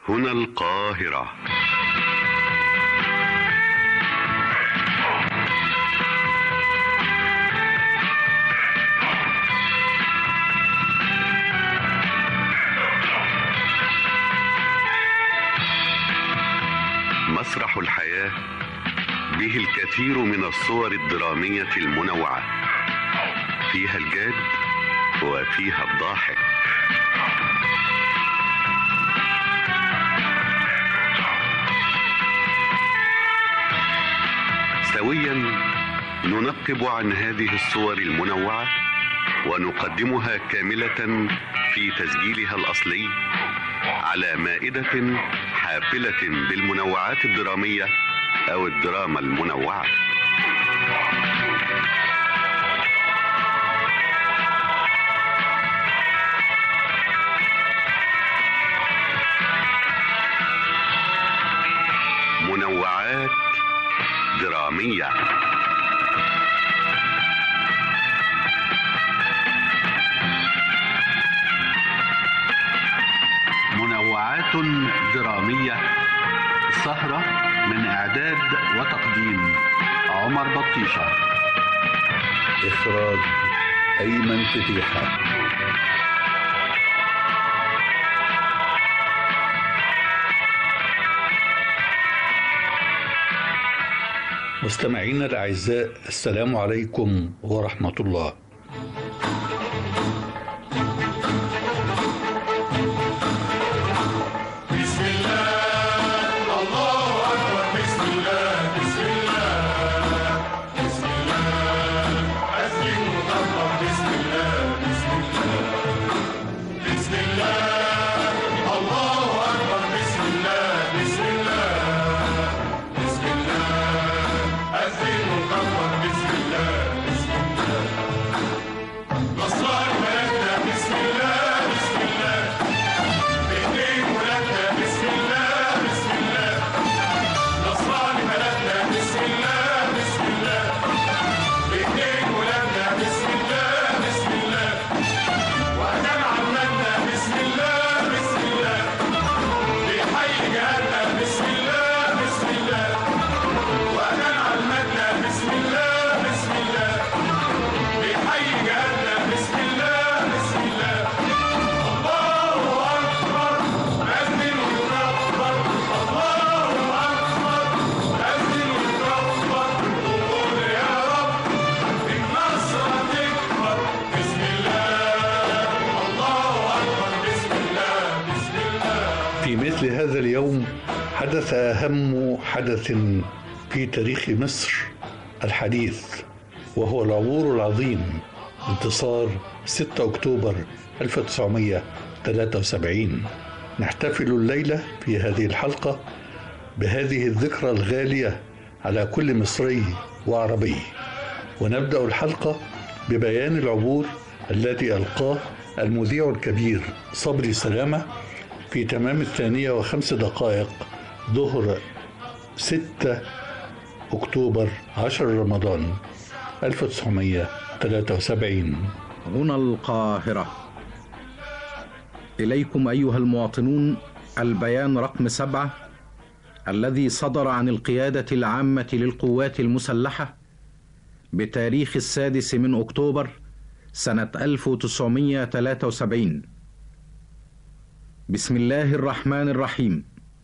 هنا القاهرة مسرح الحياة به الكثير من الصور الدرامية المنوعة فيها الجاد وفيها الضاحك سويا ننقب عن هذه الصور المنوعة ونقدمها كاملة في تسجيلها الأصلي على مائدة حافلة بالمنوعات الدرامية أو الدراما المنوعة منوعات درامية منوعات درامية سهرة من إعداد وتقديم عمر بطيشة إخراج أيمن فتيحة مستمعينا الأعزاء السلام عليكم ورحمة الله بسم الله الله أكبر بسم الله بسم الله بسم الله أسلم وطبق بسم الله بسم الله بسم الله الله أكبر بسم الله بسم الله بسم الله أسلم وطبق بسم الله بسم الله نصار ملكنا بسم الله بسم الله بإيدين ولادنا بسم الله بسم الله نصراني بلدنا بسم الله بسم الله بإيدين ولادنا بسم الله بسم الله وأدام عمتنا بسم الله بسم الله بيحيي جهاتنا بسم الله بسم الله وأدام عمتنا بسم الله بسم الله بيحيي جهاتنا بسم الله بسم الله الله أكبر أذن ويكبر الله أكبر أذن ويكبر وقول يا رب النصر تكبر بسم الله الله أكبر بسم الله بسم الله في مثل هذا اليوم حدث أهم حدث في تاريخ مصر الحديث وهو العبور العظيم انتصار 6 أكتوبر 1973 نحتفل الليلة في هذه الحلقة بهذه الذكرى الغالية على كل مصري وعربي ونبدأ الحلقة ببيان العبور الذي ألقاه المذيع الكبير صبري سلامة في تمام الثانية وخمس دقائق ظهر 6 أكتوبر 10 رمضان 1973 هنا القاهرة إليكم أيها المواطنون البيان رقم سبعة الذي صدر عن القيادة العامة للقوات المسلحة بتاريخ السادس من أكتوبر سنة 1973 بسم الله الرحمن الرحيم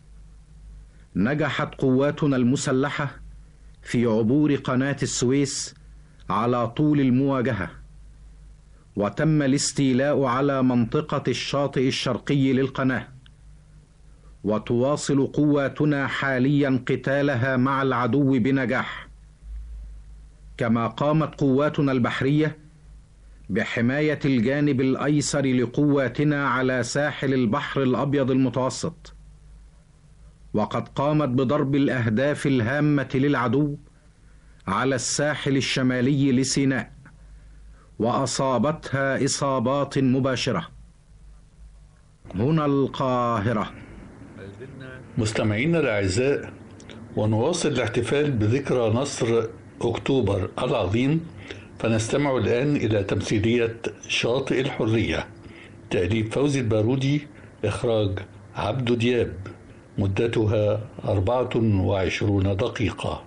نجحت قواتنا المسلحة في عبور قناة السويس على طول المواجهة وتم الاستيلاء على منطقة الشاطئ الشرقي للقناة وتواصل قواتنا حاليا قتالها مع العدو بنجاح كما قامت قواتنا البحريه بحمايه الجانب الايسر لقواتنا على ساحل البحر الابيض المتوسط وقد قامت بضرب الاهداف الهامه للعدو على الساحل الشمالي لسيناء واصابتها اصابات مباشره هنا القاهره مستمعينا الأعزاء ونواصل الاحتفال بذكرى نصر أكتوبر العظيم فنستمع الآن إلى تمثيلية شاطئ الحرية تأليف فوزي البارودي إخراج عبدو دياب مدتها أربعة وعشرون دقيقة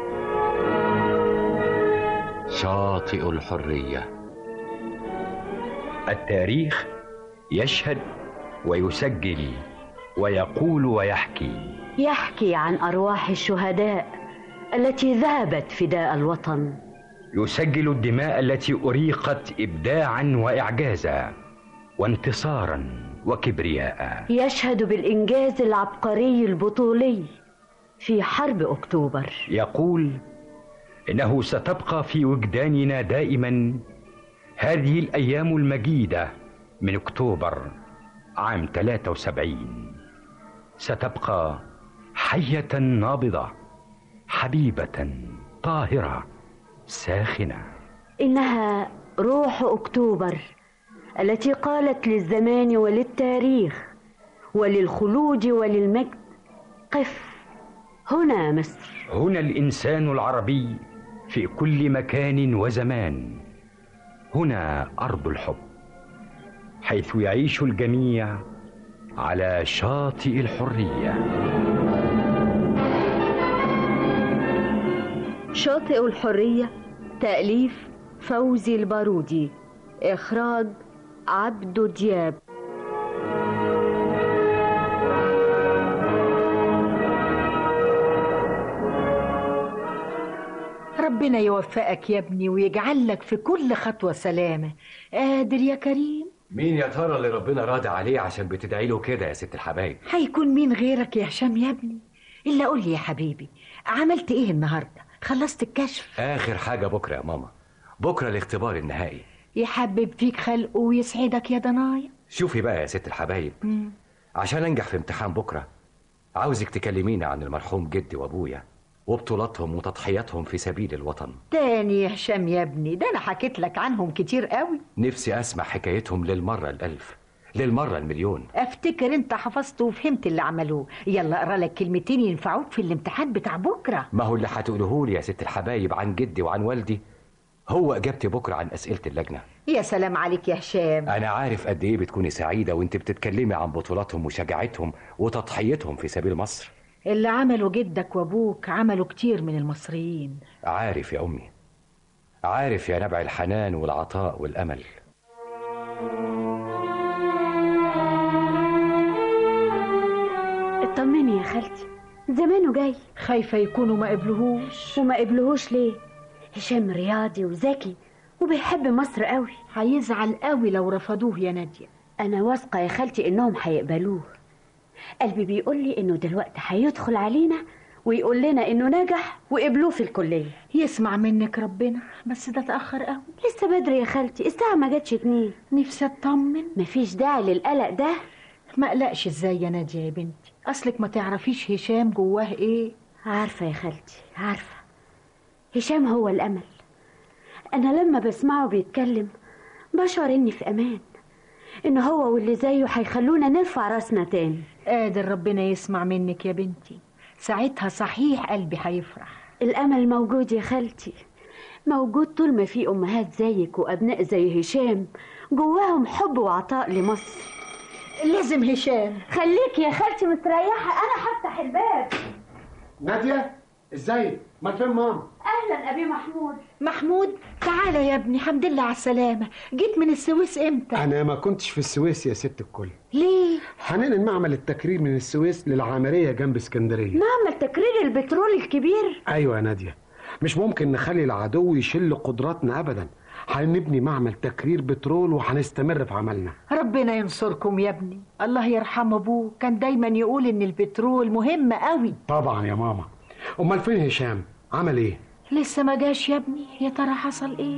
شاطئ الحرية التاريخ يشهد ويسجل ويقول ويحكي يحكي عن أرواح الشهداء التي ذهبت فداء الوطن يسجل الدماء التي أريقت إبداعا وإعجازا وانتصارا وكبرياء يشهد بالإنجاز العبقري البطولي في حرب أكتوبر يقول إنه ستبقى في وجداننا دائما هذه الأيام المجيدة من أكتوبر عام 73 ستبقى حية نابضة حبيبة طاهرة ساخنة إنها روح أكتوبر التي قالت للزمان وللتاريخ وللخلود وللمجد قف هنا مصر هنا الإنسان العربي في كل مكان وزمان هنا أرض الحب حيث يعيش الجميع على شاطئ الحريه شاطئ الحرية تأليف فوزي البارودي إخراج عبدو دياب ربنا يوفقك يا ابني ويجعل لك في كل خطوة سلامة قادر يا كريم مين يا ترى اللي ربنا راضي عليه عشان بتدعي له كده يا ست الحبايب هيكون مين غيرك يا هشام يا ابني إلا قول لي يا حبيبي عملت إيه النهاردة خلصت الكشف اخر حاجه بكره يا ماما بكره الاختبار النهائي يحبب فيك خلقه ويسعدك يا ضنايا شوفي بقى يا ست الحبايب عشان انجح في امتحان بكره عاوزك تكلميني عن المرحوم جدي وابويا وبطولاتهم وتضحياتهم في سبيل الوطن تاني يا هشام يا ابني ده أنا حكيت لك عنهم كتير قوي نفسي اسمع حكايتهم للمره الالف للمره المليون افتكر انت حفظت وفهمت اللي عملوه يلا اقرا لك كلمتين ينفعوك في الامتحان بتاع بكره ما هو اللي هتقوله لي يا ست الحبايب عن جدي وعن والدي هو اجابتي بكره عن اسئله اللجنه يا سلام عليك يا هشام انا عارف قد ايه بتكوني سعيده وانت بتتكلمي عن بطولاتهم وشجاعتهم وتضحيتهم في سبيل مصر اللي عمله جدك وابوك عملوا كتير من المصريين عارف يا امي عارف يا نبع الحنان والعطاء والامل اطمني يا خالتي زمانه جاي خايفه يكونوا ما قبلهوش وما قبلهوش ليه هشام رياضي وذكي وبيحب مصر قوي هيزعل قوي لو رفضوه يا ناديه انا واثقه يا خالتي انهم هيقبلوه قلبي بيقول لي انه دلوقتي هيدخل علينا ويقول لنا انه نجح وقبلوه في الكليه يسمع منك ربنا بس ده اتاخر قوي لسه بدري يا خالتي الساعه ما جاتش اتنين نفسي اطمن مفيش داعي للقلق ده ما قلقش ازاي يا ناديه يا بنتي اصلك ما تعرفيش هشام جواه ايه عارفه يا خالتي عارفه هشام هو الامل انا لما بسمعه بيتكلم بشعر اني في امان ان هو واللي زيه هيخلونا نرفع راسنا تاني قادر ربنا يسمع منك يا بنتي ساعتها صحيح قلبي هيفرح الامل موجود يا خالتي موجود طول ما في امهات زيك وابناء زي هشام جواهم حب وعطاء لمصر لازم هشام خليك يا خالتي مستريحه انا هفتح الباب نادية ازاي؟ ما فين ماما؟ اهلا ابي محمود محمود تعالى يا ابني حمد لله على السلامه جيت من السويس امتى أنا ما كنتش في السويس يا ست الكل ليه هننقل معمل التكرير من السويس للعامرية جنب اسكندرية معمل تكرير البترول الكبير أيوة يا نادية مش ممكن نخلي العدو يشل قدراتنا أبدا هنبني معمل تكرير بترول وهنستمر في عملنا ربنا ينصركم يا ابني الله يرحم ابوه كان دايما يقول ان البترول مهم قوي طبعا يا ماما أمال فين هشام؟ عمل إيه؟ لسه ما جاش يا ابني يا ترى حصل ايه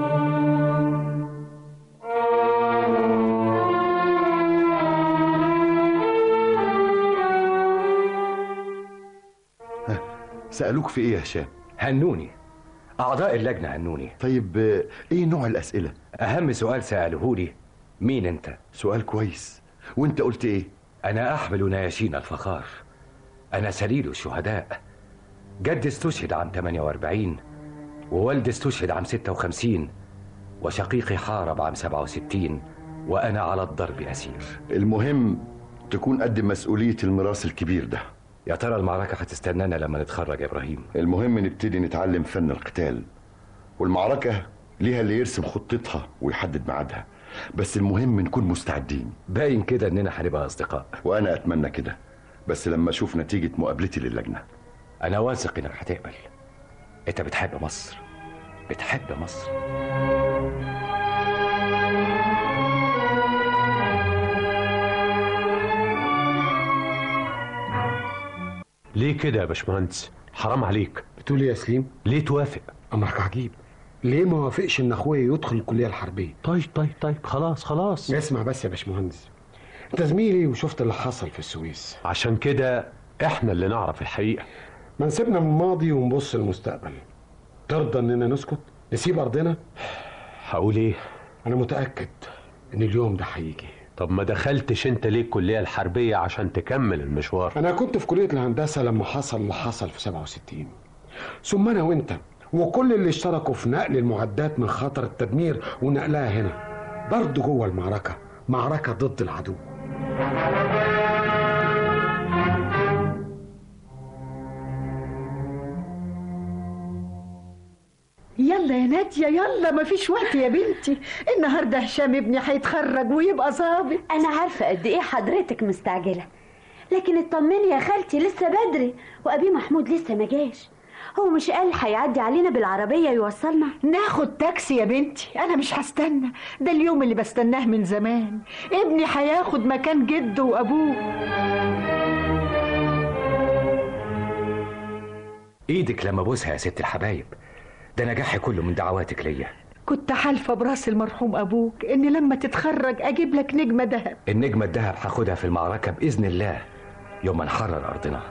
سألوك في ايه يا هشام هنوني اعضاء اللجنه هنوني طيب آه، ايه نوع الأسئلة اهم سؤال ساله لي مين انت سؤال كويس وانت قلت ايه انا احمل نياشين الفخار انا سليل الشهداء جدي استشهد عام 48 ووالدي استشهد عام 56 وشقيقي حارب عام 67 وانا على الضرب اسير المهم تكون قد مسؤولية الميراث الكبير ده يا ترى المعركة هتستنانا لما نتخرج يا إبراهيم المهم نبتدي نتعلم فن القتال والمعركة ليها اللي يرسم خطتها ويحدد ميعادها بس المهم نكون مستعدين باين كده إننا هنبقى أصدقاء وأنا أتمنى كده بس لما أشوف نتيجة مقابلتي للجنة أنا واثق إنك هتقبل أنت بتحب مصر بتحب مصر ليه كده يا باشمهندس حرام عليك بتقول ايه يا سليم ليه توافق امرك عجيب ليه ما وافقش ان اخويا يدخل الكليه الحربيه طيب طيب طيب خلاص خلاص اسمع بس يا باشمهندس انت زميلي وشفت اللي حصل في السويس عشان كده احنا اللي نعرف الحقيقه ما نسيبنا من الماضي ونبص للمستقبل ترضى اننا نسكت نسيب ارضنا هقول ايه انا متاكد ان اليوم ده هيجي طب ما دخلتش انت ليه الكليه الحربيه عشان تكمل المشوار انا كنت في كليه الهندسه لما حصل اللي حصل في 67 ثم انا وانت وكل اللي اشتركوا في نقل المعدات من خطر التدمير ونقلها هنا برضه جوه المعركه معركه ضد العدو يلا يا نادية يلا مفيش وقت يا بنتي النهاردة هشام ابني هيتخرج ويبقى ظابط انا عارفه قد ايه حضرتك مستعجله لكن اطمني يا خالتي لسه بدري وابي محمود لسه ما جاش هو مش قال هيعدي علينا بالعربيه يوصلنا ناخد تاكسي يا بنتي انا مش هستنى ده اليوم اللي بستناه من زمان ابني هياخد مكان جده وابوه إيدك لما بوسها يا ست الحبايب ده نجاحي كله من دعواتك ليا كنت حالفة براس المرحوم ابوك ان لما تتخرج اجيب لك نجمة دهب النجمة الدهب هاخدها في المعركة بإذن الله يوم ما نحرر أرضنا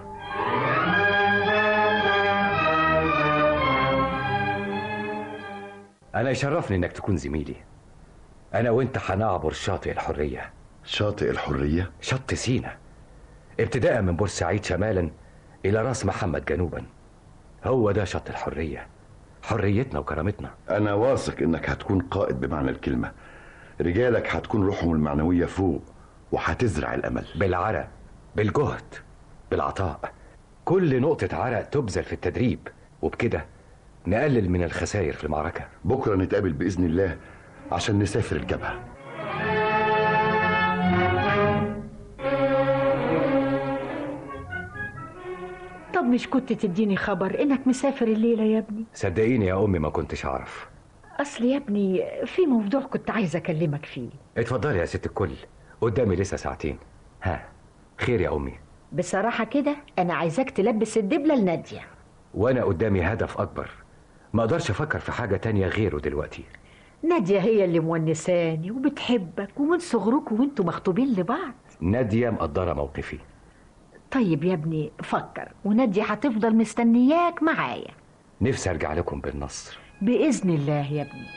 أنا يشرفني إنك تكون زميلي أنا وأنت هنعبر شاطئ الحرية شاطئ الحرية شط سينا ابتداء من بورسعيد شمالا إلى راس محمد جنوبا هو ده شط الحرية حريتنا وكرامتنا أنا واثق إنك هتكون قائد بمعنى الكلمة رجالك هتكون روحهم المعنوية فوق وهتزرع الأمل بالعرق بالجهد بالعطاء كل نقطة عرق تبذل في التدريب وبكده نقلل من الخسائر في المعركة بكرة نتقابل بإذن الله عشان نسافر الجبهة طب مش كنت تديني خبر انك مسافر الليلة يا ابني صدقيني يا أمي ما كنتش أعرف اصل يا ابني في موضوع كنت عايزة اكلمك فيه اتفضلي يا ست الكل قدامي لسه ساعتين ها خير يا أمي بصراحة كده انا عايزاك تلبس الدبلة لنادية وأنا قدامي هدف أكبر ما أقدرش أفكر في حاجة تانية غيره دلوقتي نادية هي اللي مونساني وبتحبك ومن صغركم وانتوا مخطوبين لبعض نادية مقدرة موقفي طيب يا ابني فكر ونادية هتفضل مستنياك معايا نفسي أرجع لكم بالنصر بإذن الله يا ابني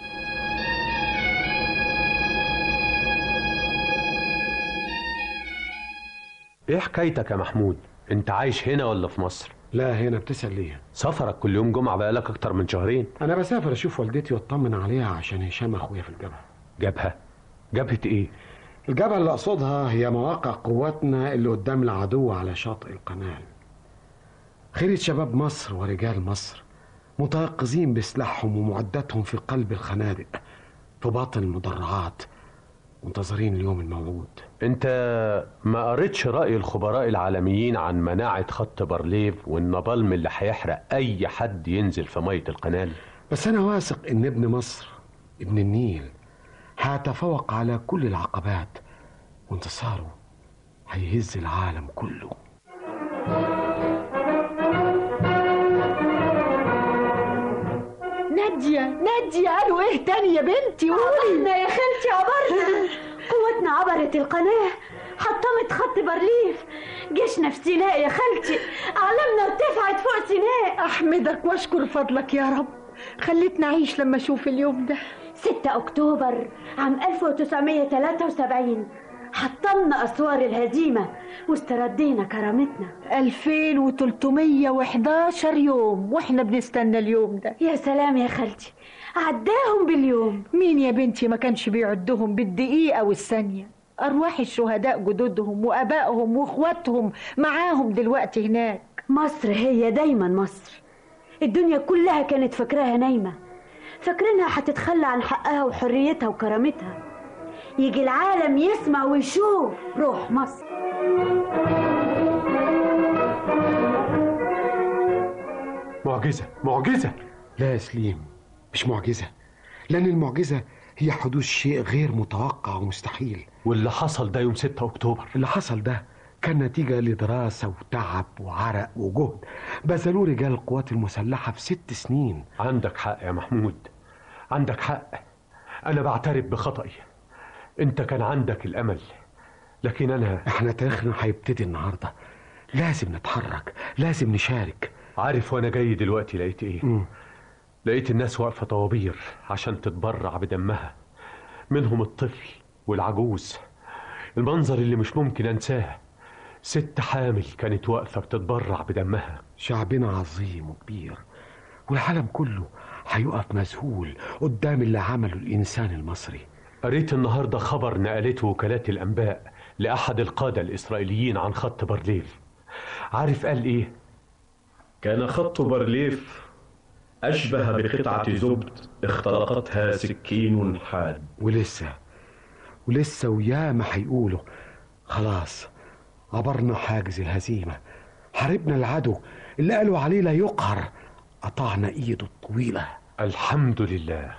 ايه حكايتك يا محمود انت عايش هنا ولا في مصر لا هنا بتسال ليه سفرك كل يوم جمعه بقالك اكتر من شهرين انا بسافر اشوف والدتي واطمن عليها عشان هشام اخويا في الجبهه جبهه جبهه ايه الجبهه اللي اقصدها هي مواقع قواتنا اللي قدام العدو على شاطئ القناه خيرة شباب مصر ورجال مصر متيقظين بسلاحهم ومعداتهم في قلب الخنادق في باطن المدرعات منتظرين اليوم الموعود انت ما قريتش راي الخبراء العالميين عن مناعه خط بارليف والنبالم اللي هيحرق اي حد ينزل في ميه القناه بس انا واثق ان ابن مصر ابن النيل هيتفوق على كل العقبات وانتصاره هيهز العالم كله نادية نادية قالوا ايه تاني يا بنتي قولي عبرنا يا خالتي عبرنا قوتنا عبرت القناة حطمت خط بارليف جيشنا في سيناء يا خالتي أعلامنا ارتفعت فوق سيناء أحمدك وأشكر فضلك يا رب خليتني أعيش لما أشوف اليوم ده 6 أكتوبر عام 1973 حطمنا أسوار الهزيمة واستردينا كرامتنا 2311 يوم واحنا بنستنى اليوم ده يا سلام يا خالتي عداهم باليوم مين يا بنتي ما كانش بيعدهم بالدقيقة والثانية أرواح الشهداء جدودهم وأبائهم وإخواتهم معاهم دلوقتي هناك مصر هي دايما مصر الدنيا كلها كانت فاكراها نايمة فاكرينها هتتخلى عن حقها وحريتها وكرامتها يجي العالم يسمع ويشوف روح مصر معجزة معجزة لا يا سليم مش معجزة لأن المعجزة هي حدوث شيء غير متوقع ومستحيل واللي حصل ده يوم 6 أكتوبر اللي حصل ده كان نتيجة لدراسة وتعب وعرق وجهد بذلوه رجال القوات المسلحة في ست سنين عندك حق يا محمود عندك حق أنا بعترف بخطئي أنت كان عندك الأمل لكن أنا احنا تاريخنا هيبتدي النهاردة لازم نتحرك لازم نشارك عارف وأنا جاي دلوقتي لقيت إيه مم. لقيت الناس واقفة طوابير عشان تتبرع بدمها منهم الطفل والعجوز المنظر اللي مش ممكن أنساه ست حامل كانت واقفة بتتبرع بدمها شعبنا عظيم وكبير والعالم كله هيقف مذهول قدام اللي عمله الإنسان المصري قريت النهاردة خبر نقلته وكالات الأنباء لأحد القادة الإسرائيليين عن خط بارليف عارف قال إيه؟ كان خط بارليف أشبه بقطعة زبد اخترقتها سكين حاد ولسه ولسه وياما هيقولوا خلاص عبرنا حاجز الهزيمة حاربنا العدو اللي قالوا عليه لا يقهر قطعنا ايده الطويلة الحمد لله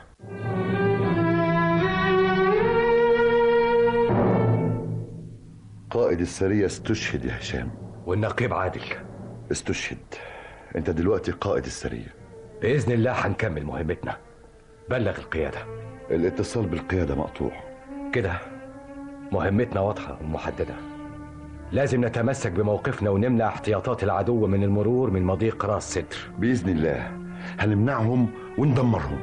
قائد السرية استشهد يا هشام والنقيب عادل استشهد انت دلوقتي قائد السرية بإذن الله هنكمل مهمتنا بلغ القيادة الاتصال بالقيادة مقطوع كده مهمتنا واضحة ومحددة لازم نتمسك بموقفنا ونمنع احتياطات العدو من المرور من مضيق راس سدر بإذن الله هنمنعهم وندمرهم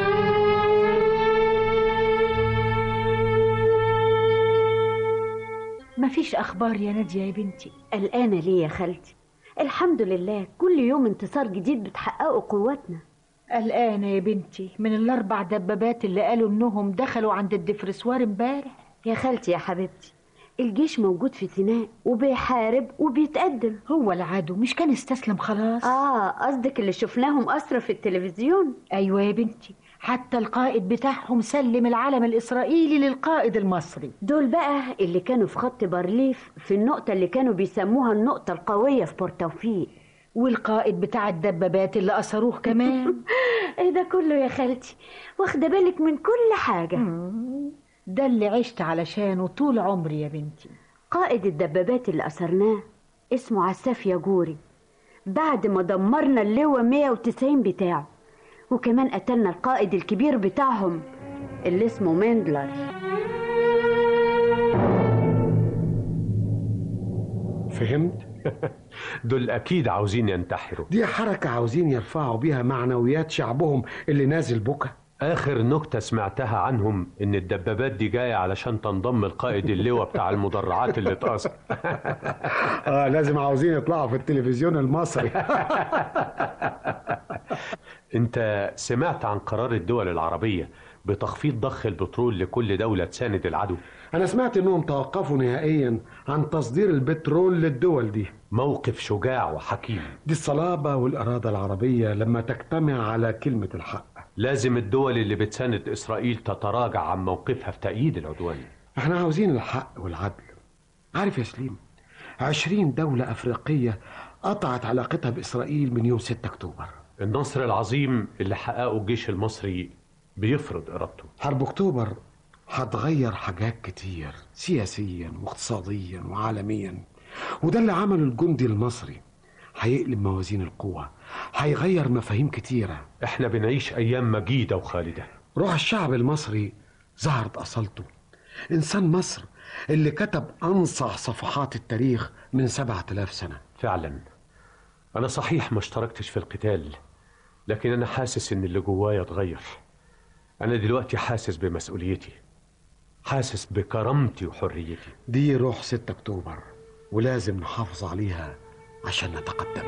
مفيش أخبار يا نادية يا بنتي قلقانة ليه يا خالتي الحمد لله كل يوم انتصار جديد بتحققه قواتنا قلقانة يا بنتي من الأربع دبابات اللي قالوا إنهم دخلوا عند الدفرسوار امبارح يا خالتي يا حبيبتي الجيش موجود في سيناء وبيحارب وبيتقدم هو العدو مش كان استسلم خلاص اه قصدك اللي شفناهم أسرى في التلفزيون أيوة يا بنتي حتى القائد بتاعهم سلم العلم الإسرائيلي للقائد المصري دول بقى اللي كانوا في خط بارليف في النقطة اللي كانوا بيسموها النقطة القوية في بورتوفيق والقائد بتاع الدبابات اللي أسروه كمان ايه ده كله يا خالتي واخدة بالك من كل حاجة ده اللي عشت علشانه طول عمري يا بنتي قائد الدبابات اللي أسرناه اسمه عساف ياجوري بعد ما دمرنا اللواء 190 بتاعه وكمان قتلنا القائد الكبير بتاعهم اللي اسمه مندلر فهمت؟ دول أكيد عاوزين ينتحروا دي حركة عاوزين يرفعوا بيها معنويات شعبهم اللي نازل بكى آخر نكتة سمعتها عنهم إن الدبابات دي جاية علشان تنضم القائد اللواء بتاع المدرعات اللي اتأثر اه لازم عاوزين يطلعوا في التلفزيون المصري أنت سمعت عن قرار الدول العربية بتخفيض ضخ البترول لكل دولة تساند العدو انا سمعت انهم توقفوا نهائيا عن تصدير البترول للدول دي موقف شجاع وحكيم دي الصلابة والإرادة العربية لما تجتمع على كلمة الحق لازم الدول اللي بتساند إسرائيل تتراجع عن موقفها في تأييد العدوان احنا عاوزين الحق والعدل عارف يا سليم عشرين دولة أفريقية قطعت علاقتها بإسرائيل من يوم 6 أكتوبر النصر العظيم اللي حققه الجيش المصري بيفرض إرادته حرب أكتوبر هتغير حاجات كتير سياسيا واقتصاديا وعالميا وده اللي عمله الجندي المصري هيقلب موازين القوة هيغير مفاهيم كتيرة احنا بنعيش أيام مجيدة وخالدة روح الشعب المصري ظهرت أصالته إنسان مصر اللي كتب أنصح صفحات التاريخ من سبعة آلاف سنة فعلا أنا صحيح ما اشتركتش في القتال لكن أنا حاسس إن اللي جوايا اتغير أنا دلوقتي حاسس بمسؤوليتي حاسس بكرامتي وحريتي دي روح 6 أكتوبر ولازم نحافظ عليها عشان نتقدم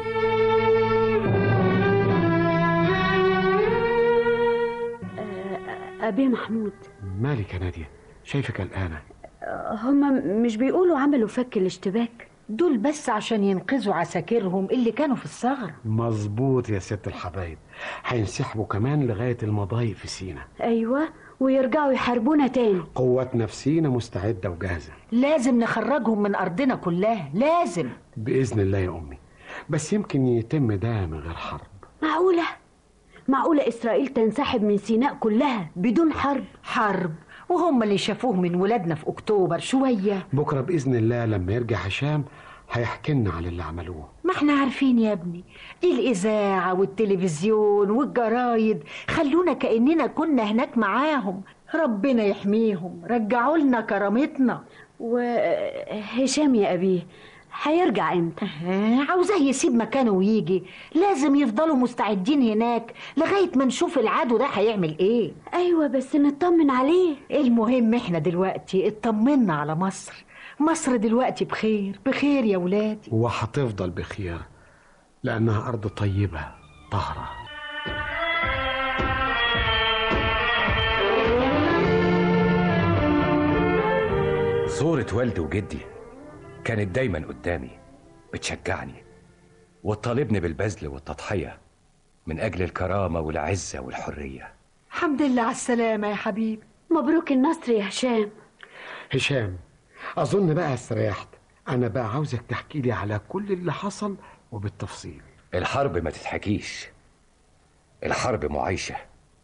أبي محمود مالك يا نادية شايفك قلقانة هما مش بيقولوا عملوا فك الاشتباك دول بس عشان ينقذوا عساكرهم اللي كانوا في الثغرة مظبوط يا ست الحبايب هينسحبوا كمان لغاية المضايق في سينا ايوه ويرجعوا يحاربونا تاني قواتنا في سينا مستعدة وجاهزة لازم نخرجهم من أرضنا كلها لازم بإذن الله يا أمي بس يمكن يتم ده من غير حرب معقولة معقولة إسرائيل تنسحب من سيناء كلها بدون حرب حرب وهم اللي شافوه من ولادنا في أكتوبر شوية بكرة بإذن الله لما يرجع هشام هيحكي لنا على اللي عملوه ما احنا عارفين يا ابني الإذاعة والتلفزيون والجرايد خلونا كأننا كنا هناك معاهم ربنا يحميهم رجعوا لنا كرامتنا وهشام يا أبيه هيرجع امتى آه، عاوزاه يسيب مكانه ويجي لازم يفضلوا مستعدين هناك لغاية ما نشوف العدو ده هيعمل ايه ايوه بس نطمن عليه المهم احنا دلوقتي اطمنا على مصر مصر دلوقتي بخير بخير يا ولادي وهتفضل بخير لأنها أرض طيبة طاهرة صورة والدي وجدي كانت دايما قدامي بتشجعني وتطالبني بالبذل والتضحية من أجل الكرامة والعزة والحرية الحمد لله على السلامة يا حبيبي مبروك النصر يا هشام هشام أظن بقى استريحت أنا بقى عاوزك تحكي لي على كل اللي حصل وبالتفصيل الحرب ما تتحكيش الحرب معايشة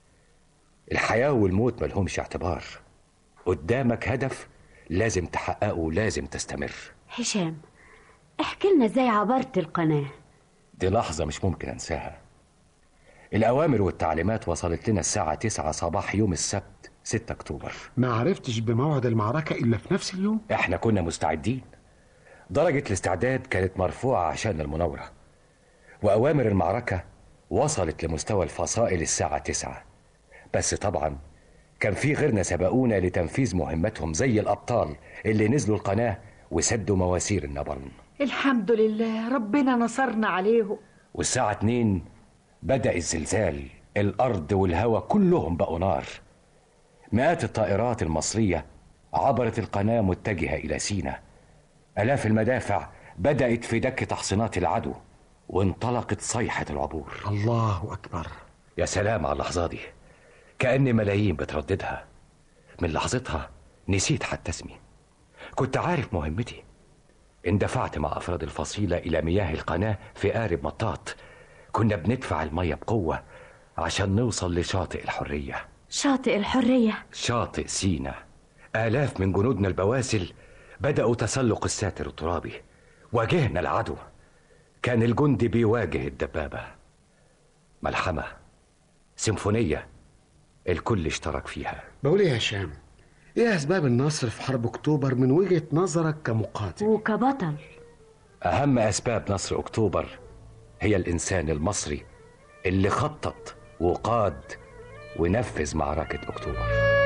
الحياة والموت ملهمش اعتبار قدامك هدف لازم تحققه ولازم تستمر هشام احكي لنا ازاي عبرت القناة دي لحظة مش ممكن أنساها الأوامر والتعليمات وصلت لنا الساعة 9 صباح يوم السبت 6 أكتوبر ما عرفتش بموعد المعركة إلا في نفس اليوم احنا كنا مستعدين درجة الاستعداد كانت مرفوعة عشان المناورة وأوامر المعركة وصلت لمستوى الفصائل الساعة 9 بس طبعا كان في غيرنا سبقونا لتنفيذ مهمتهم زي الأبطال اللي نزلوا القناة وسدوا مواسير النبرن الحمد لله ربنا نصرنا عليهم والساعة 2 بدأ الزلزال الأرض والهواء كلهم بقوا نار مئات الطائرات المصرية عبرت القناة متجهة إلى سينا آلاف المدافع بدأت في دك تحصينات العدو وانطلقت صيحة العبور الله أكبر يا سلام على اللحظة دي كأن ملايين بترددها من لحظتها نسيت حتى اسمي كنت عارف مهمتي اندفعت مع أفراد الفصيلة إلى مياه القناة في قارب مطاط كنا بندفع المية بقوة عشان نوصل لشاطئ الحرية شاطئ الحرية شاطئ سينا آلاف من جنودنا البواسل بدأوا تسلق الساتر الترابي واجهنا العدو كان الجندي بيواجه الدبابة ملحمة سيمفونية الكل اشترك فيها بقول إيه يا هشام إيه أسباب النصر في حرب أكتوبر من وجهة نظرك كمقاتل وكبطل أهم أسباب نصر أكتوبر هي الإنسان المصري اللي خطط وقاد ونفذ معركة أكتوبر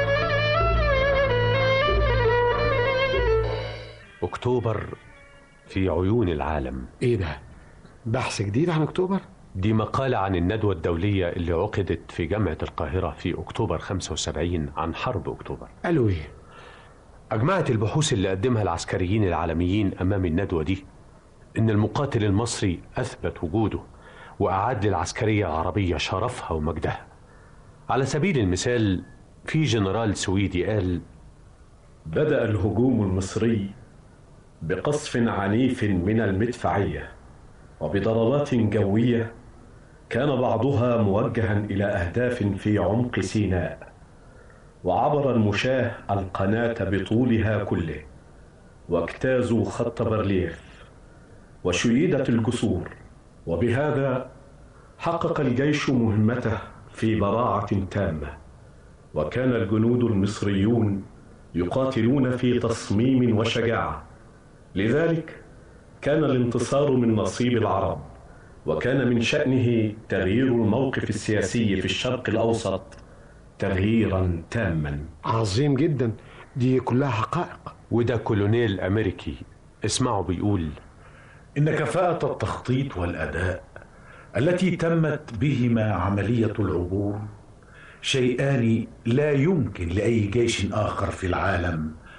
أكتوبر في عيون العالم إيه ده؟ بحث جديد عن أكتوبر؟ دي مقالة عن الندوة الدولية اللي عقدت في جامعة القاهرة في أكتوبر 75 عن حرب أكتوبر قالوا إيه؟ أجمعت البحوث اللي قدمها العسكريين العالميين أمام الندوة دي إن المقاتل المصري أثبت وجوده وأعاد للعسكرية العربية شرفها ومجدها على سبيل المثال في جنرال سويدي قال بدأ الهجوم المصري بقصف عنيف من المدفعية وبضربات جوية كان بعضها موجها إلى أهداف في عمق سيناء وعبر المشاة القناة بطولها كله واجتازوا خط برليف وشيدت الجسور وبهذا حقق الجيش مهمته في براعة تامة وكان الجنود المصريون يقاتلون في تصميم وشجاعة لذلك كان الانتصار من نصيب العرب وكان من شأنه تغيير الموقف السياسي في الشرق الأوسط تغييرا تاما عظيم جدا دي كلها حقائق وده كولونيل أمريكي اسمعوا بيقول إن كفاءة التخطيط والأداء التي تمت بهما عملية العبور شيئان لا يمكن لأي جيش آخر في العالم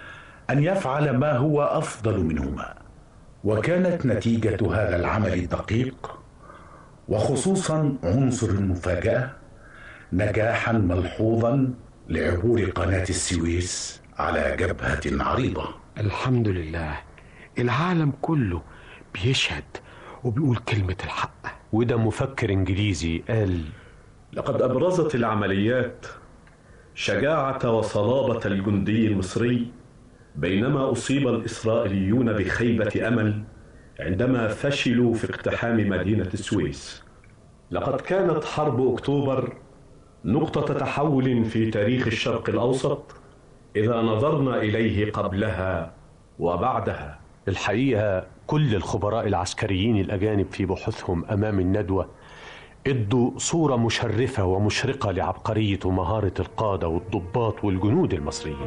ان يفعل ما هو افضل منهما وكانت نتيجه هذا العمل الدقيق وخصوصا عنصر المفاجاه نجاحا ملحوظا لعبور قناه السويس على جبهه عريضه الحمد لله العالم كله بيشهد وبيقول كلمة الحق وده مفكر انجليزي قال لقد ابرزت العمليات شجاعه وصلابه الجندي المصري بينما اصيب الاسرائيليون بخيبه امل عندما فشلوا في اقتحام مدينه السويس لقد كانت حرب اكتوبر نقطه تحول في تاريخ الشرق الاوسط اذا نظرنا اليه قبلها وبعدها الحقيقة كل الخبراء العسكريين الأجانب في بحوثهم أمام الندوة ادوا صورة مشرفة ومشرقة لعبقرية ومهارة القادة والضباط والجنود المصريين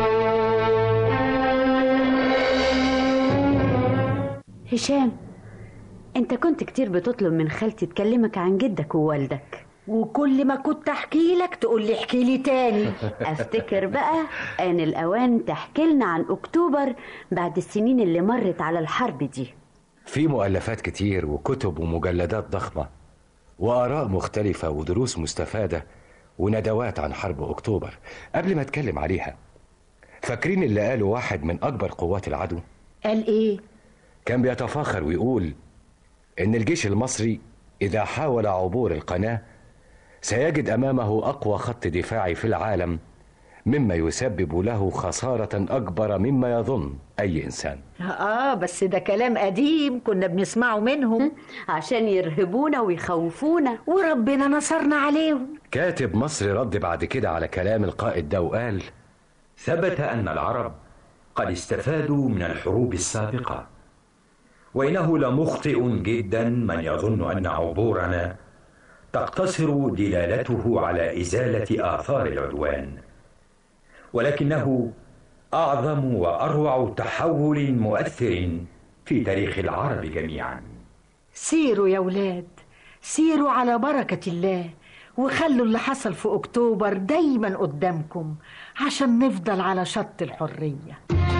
هشام انت كنت كتير بتطلب من خالتي تكلمك عن جدك ووالدك وكل ما كنت احكي لك تقول لي احكي لي تاني افتكر بقى ان الاوان تحكي لنا عن اكتوبر بعد السنين اللي مرت على الحرب دي في مؤلفات كتير وكتب ومجلدات ضخمة وآراء مختلفة ودروس مستفادة وندوات عن حرب أكتوبر قبل ما أتكلم عليها فاكرين اللي قاله واحد من أكبر قوات العدو قال ايه كان بيتفاخر ويقول إن الجيش المصري إذا حاول عبور القناة سيجد أمامه أقوى خط دفاعي في العالم مما يسبب له خسارة أكبر مما يظن أي إنسان اه بس ده كلام قديم كنا بنسمعه منهم عشان يرهبونا ويخوفونا وربنا نصرنا عليهم كاتب مصري رد بعد كده على كلام القائد ده وقال ثبت ان العرب قد استفادوا من الحروب السابقه وانه لمخطئ جدا من يظن ان عبورنا تقتصر دلالته على ازاله اثار العدوان ولكنه اعظم واروع تحول مؤثر في تاريخ العرب جميعا سيروا يا ولاد سيروا على بركة الله وخلوا اللي حصل في أكتوبر دايما قدامكم عشان نفضل على شط الحرية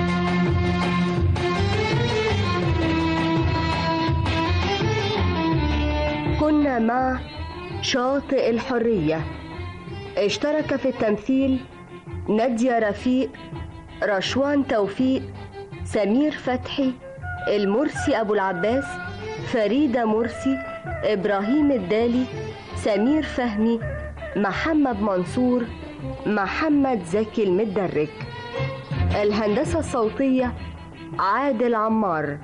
كنا مع شاطئ الحرية اشترك في التمثيل نادية رفيق رشوان توفيق سمير فتحي المرسي أبو العباس فريدة مرسي إبراهيم الدالي سمير فهمي محمد منصور محمد زكي المدرج الهندسة الصوتية عادل عمار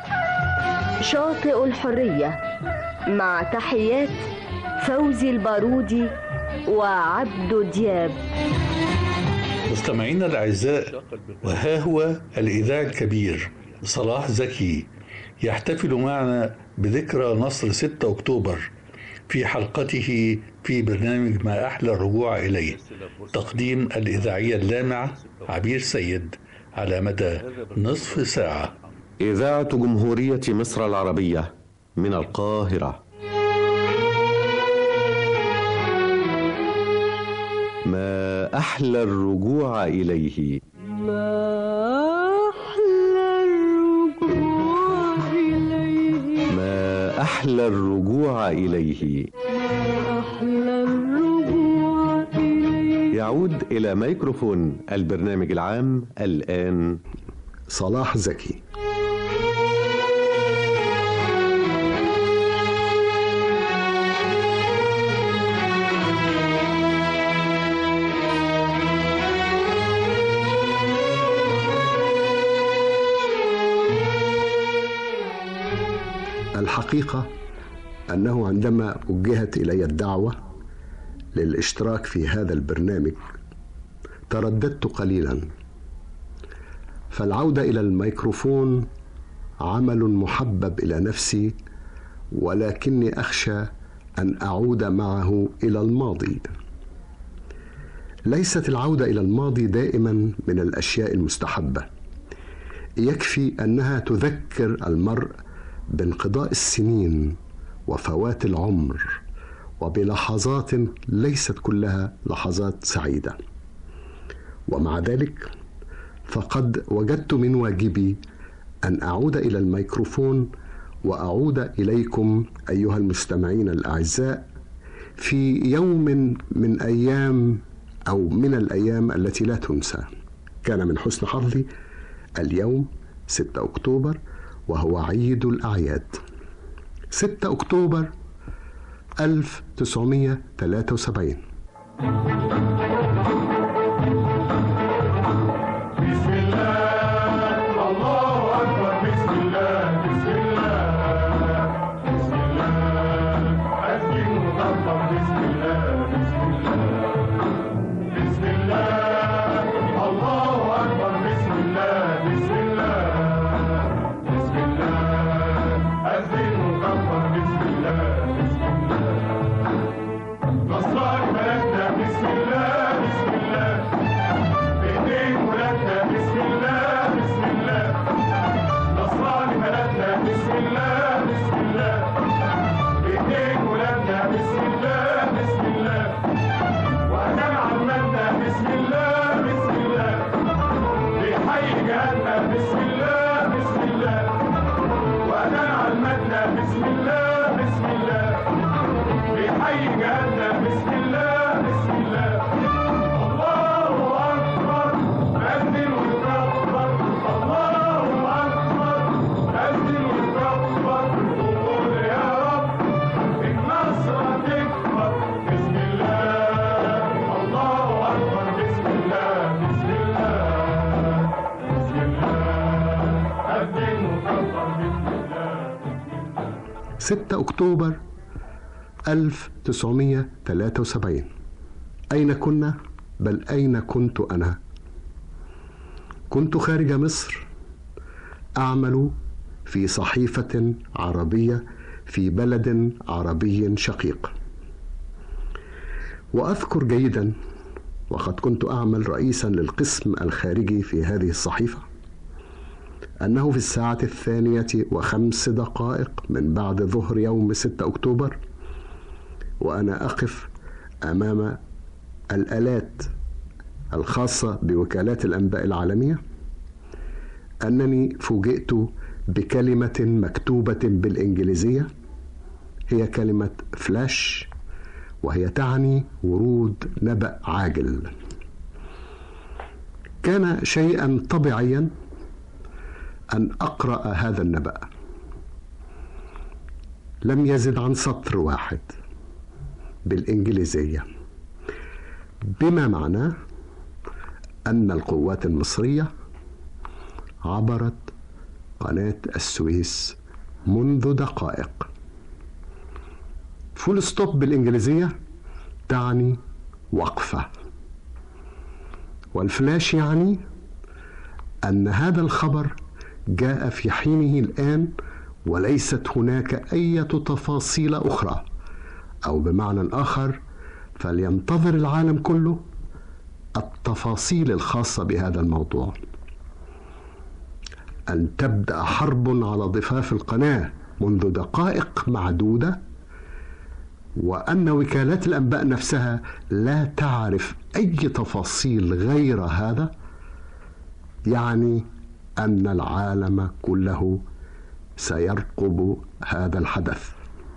شاطئ الحرية مع تحيات فوزي البارودي وعبدو دياب مستمعينا الأعزاء وها هو الإذاعي الكبير صلاح زكي يحتفل معنا بذكرى نصر 6 أكتوبر في حلقته في برنامج ما أحلى الرجوع إليه تقديم الإذاعية اللامعة عبير سيد على مدى نصف ساعة إذاعة جمهورية مصر العربية من القاهرة ما أحلى الرجوع إليه ما أحلى الرجوع إليه يعود إلى ميكروفون البرنامج العام الآن صلاح زكي الحقيقة أنه عندما وجهت إلي الدعوة للاشتراك في هذا البرنامج ترددت قليلا فالعودة إلى الميكروفون عمل محبب إلى نفسي ولكني أخشى أن أعود معه إلى الماضي ليست العودة إلى الماضي دائما من الأشياء المستحبة يكفي أنها تذكر المرء بانقضاء السنين وفوات العمر وبلحظات ليست كلها لحظات سعيده ومع ذلك فقد وجدت من واجبي ان اعود الى الميكروفون واعود اليكم ايها المستمعين الاعزاء في يوم من ايام او من الايام التي لا تنسى كان من حسن حظي اليوم 6 اكتوبر وهو عيد الاعياد 6 اكتوبر 1973 بسم الله الله أكبر بسم الله بسم الله بسم الله أسجد مطبق بسم الله بسم الله بسم الله الله أكبر بسم الله بسم الله بسم الله أسجد مطبق بسم الله بسم الله نصرك بلدنا بسم الله بسم الله بإيدين ولادنا بسم الله بسم الله نصراني بلدنا بسم الله بسم الله بإيدين ولادنا بسم الله بسم الله وأدام عمتنا بسم الله بسم الله بيحيي جهاتنا بسم الله بسم الله وأدام عمتنا بسم الله بسم الله بيحيي جهاتنا بسم الله بسم الله الله أكبر أذن وكبر الله أكبر أذن وكبر وقول يا رب النصر تكبر بسم الله الله أكبر بسم الله بسم الله بسم الله أذن وكبر بسم الله 6 أكتوبر 1973 أين كنا؟ بل أين كنت أنا؟ كنت خارج مصر أعمل في صحيفة عربية في بلد عربي شقيق وأذكر جيدا وقد كنت أعمل رئيسا للقسم الخارجي في هذه الصحيفة أنه في الساعة الثانية وخمس دقائق من بعد ظهر يوم 6 أكتوبر وأنا أقف أمام الآلات الخاصة بوكالات الأنباء العالمية أنني فوجئت بكلمة مكتوبة بالإنجليزية هي كلمة فلاش وهي تعني ورود نبأ عاجل كان شيئا طبيعيا أن أقرأ هذا النبأ لم يزد عن سطر واحد بالإنجليزية بما معناه أن القوات المصرية عبرت قناة السويس منذ دقائق فول ستوب بالإنجليزية تعني وقفة والفلاش يعني أن هذا الخبر جاء في حينه الآن وليست هناك أي تفاصيل أخرى أو بمعنى آخر فلينتظر العالم كله التفاصيل الخاصة بهذا الموضوع أن تبدأ حرب على ضفاف القناة منذ دقائق معدودة وأن وكالات الأنباء نفسها لا تعرف أي تفاصيل غير هذا يعني أن العالم كله سيرقب هذا الحدث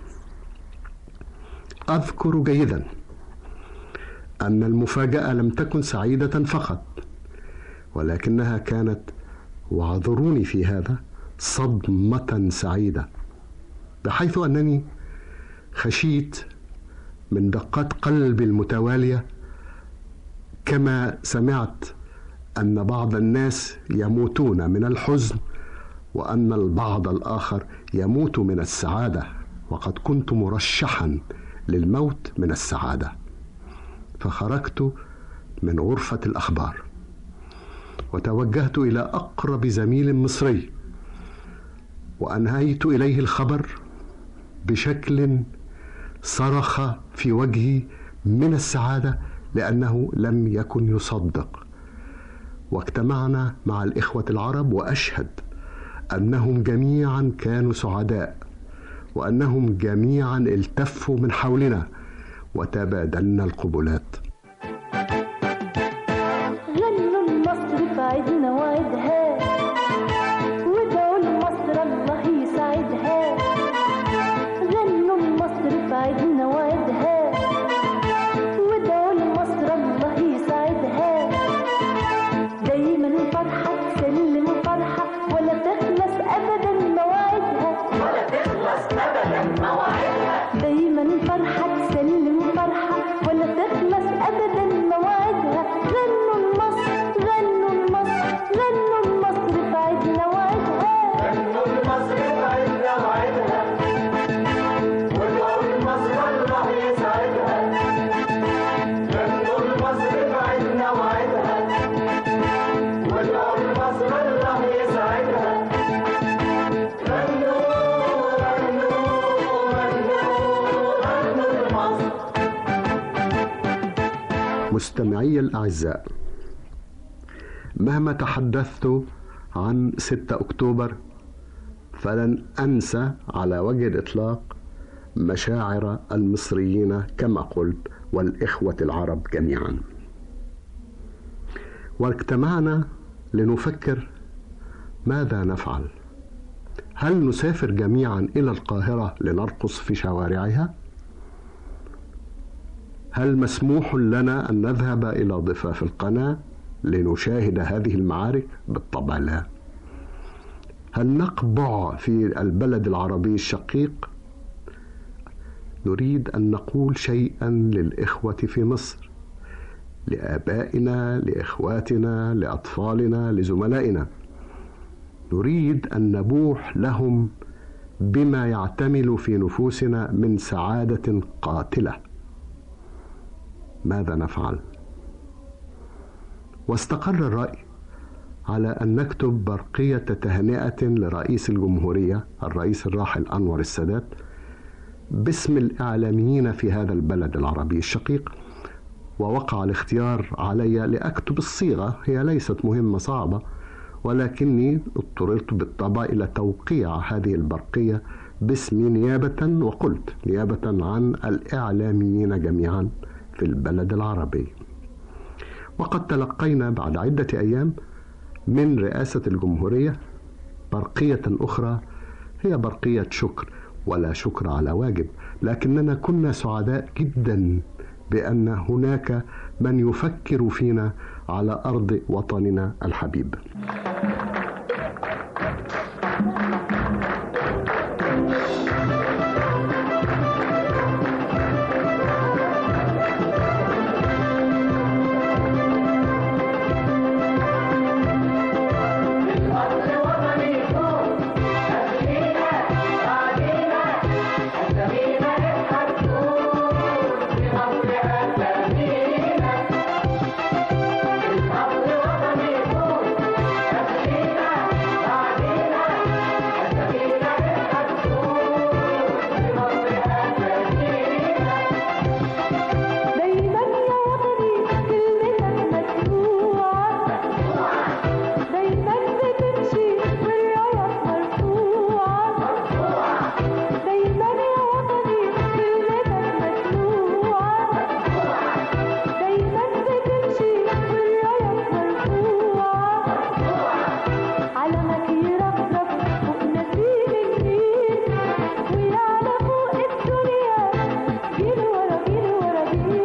أذكر جيدا أن المفاجأة لم تكن سعيدة فقط ولكنها كانت واعذروني في هذا صدمة سعيدة بحيث أنني خشيت من دقات قلبي المتوالية كما سمعت أن بعض الناس يموتون من الحزن وأن البعض الآخر يموت من السعادة وقد كنت مرشحا للموت من السعادة فخرجت من غرفة الأخبار وتوجهت إلى أقرب زميل مصري وأنهيت إليه الخبر بشكل صرخ في وجهي من السعادة لأنه لم يكن يصدق واجتمعنا مع الإخوة العرب وأشهد أنهم جميعا كانوا سعداء وأنهم جميعا التفوا من حولنا وتبادلنا القبلات غنوا لمصر في عيدنا تخلص ابدا مواعيدها دايما فرحة تسلم فرحة ولا تخلص أبدا موعدها غنوا لمصر غنوا لمصر غنوا لمصر في عيدنا وعدها غنوا لمصر في عيدنا وعدها وادعوا لمصر الله يسعدها غنوا لمصر في عيدنا وعدها وادعوا لمصر الله يسعدها غنوا غنوا غنوا غنوا لمصر مستمعي الأعزاء مهما تحدثت عن 6 أكتوبر فلن أنسى على وجه الإطلاق مشاعر المصريين كما قلت والإخوة العرب جميعا واجتمعنا لنفكر ماذا نفعل هل نسافر جميعا إلى القاهرة لنرقص في شوارعها؟ هل مسموح لنا ان نذهب الى ضفاف القناه لنشاهد هذه المعارك بالطبع لا هل نقبع في البلد العربي الشقيق نريد ان نقول شيئا للاخوه في مصر لابائنا لاخواتنا لاطفالنا لزملائنا نريد ان نبوح لهم بما يعتمل في نفوسنا من سعاده قاتله ماذا نفعل واستقر الراي على ان نكتب برقيه تهنئه لرئيس الجمهوريه الرئيس الراحل انور السادات باسم الاعلاميين في هذا البلد العربي الشقيق ووقع الاختيار علي لاكتب الصيغه هي ليست مهمه صعبه ولكني اضطررت بالطبع الى توقيع هذه البرقيه باسمي نيابه وقلت نيابه عن الاعلاميين جميعا في البلد العربي وقد تلقينا بعد عدة أيام من رئاسة الجمهورية برقية أخرى هي برقية شكر ولا شكر على واجب لكننا كنا سعداء جدا بأن هناك من يفكر فينا على أرض وطننا الحبيب دايما يا وطني كلمتك مسموعة دايما بتمشي والراية مرفوعة دايما يا وطني كلمتك مسموعة دايما بتمشي والراية مرفوعة علمك يرفرف فوق نسيم النيل ويعلى فوق الدنيا جيل ورا جيل ورا جيل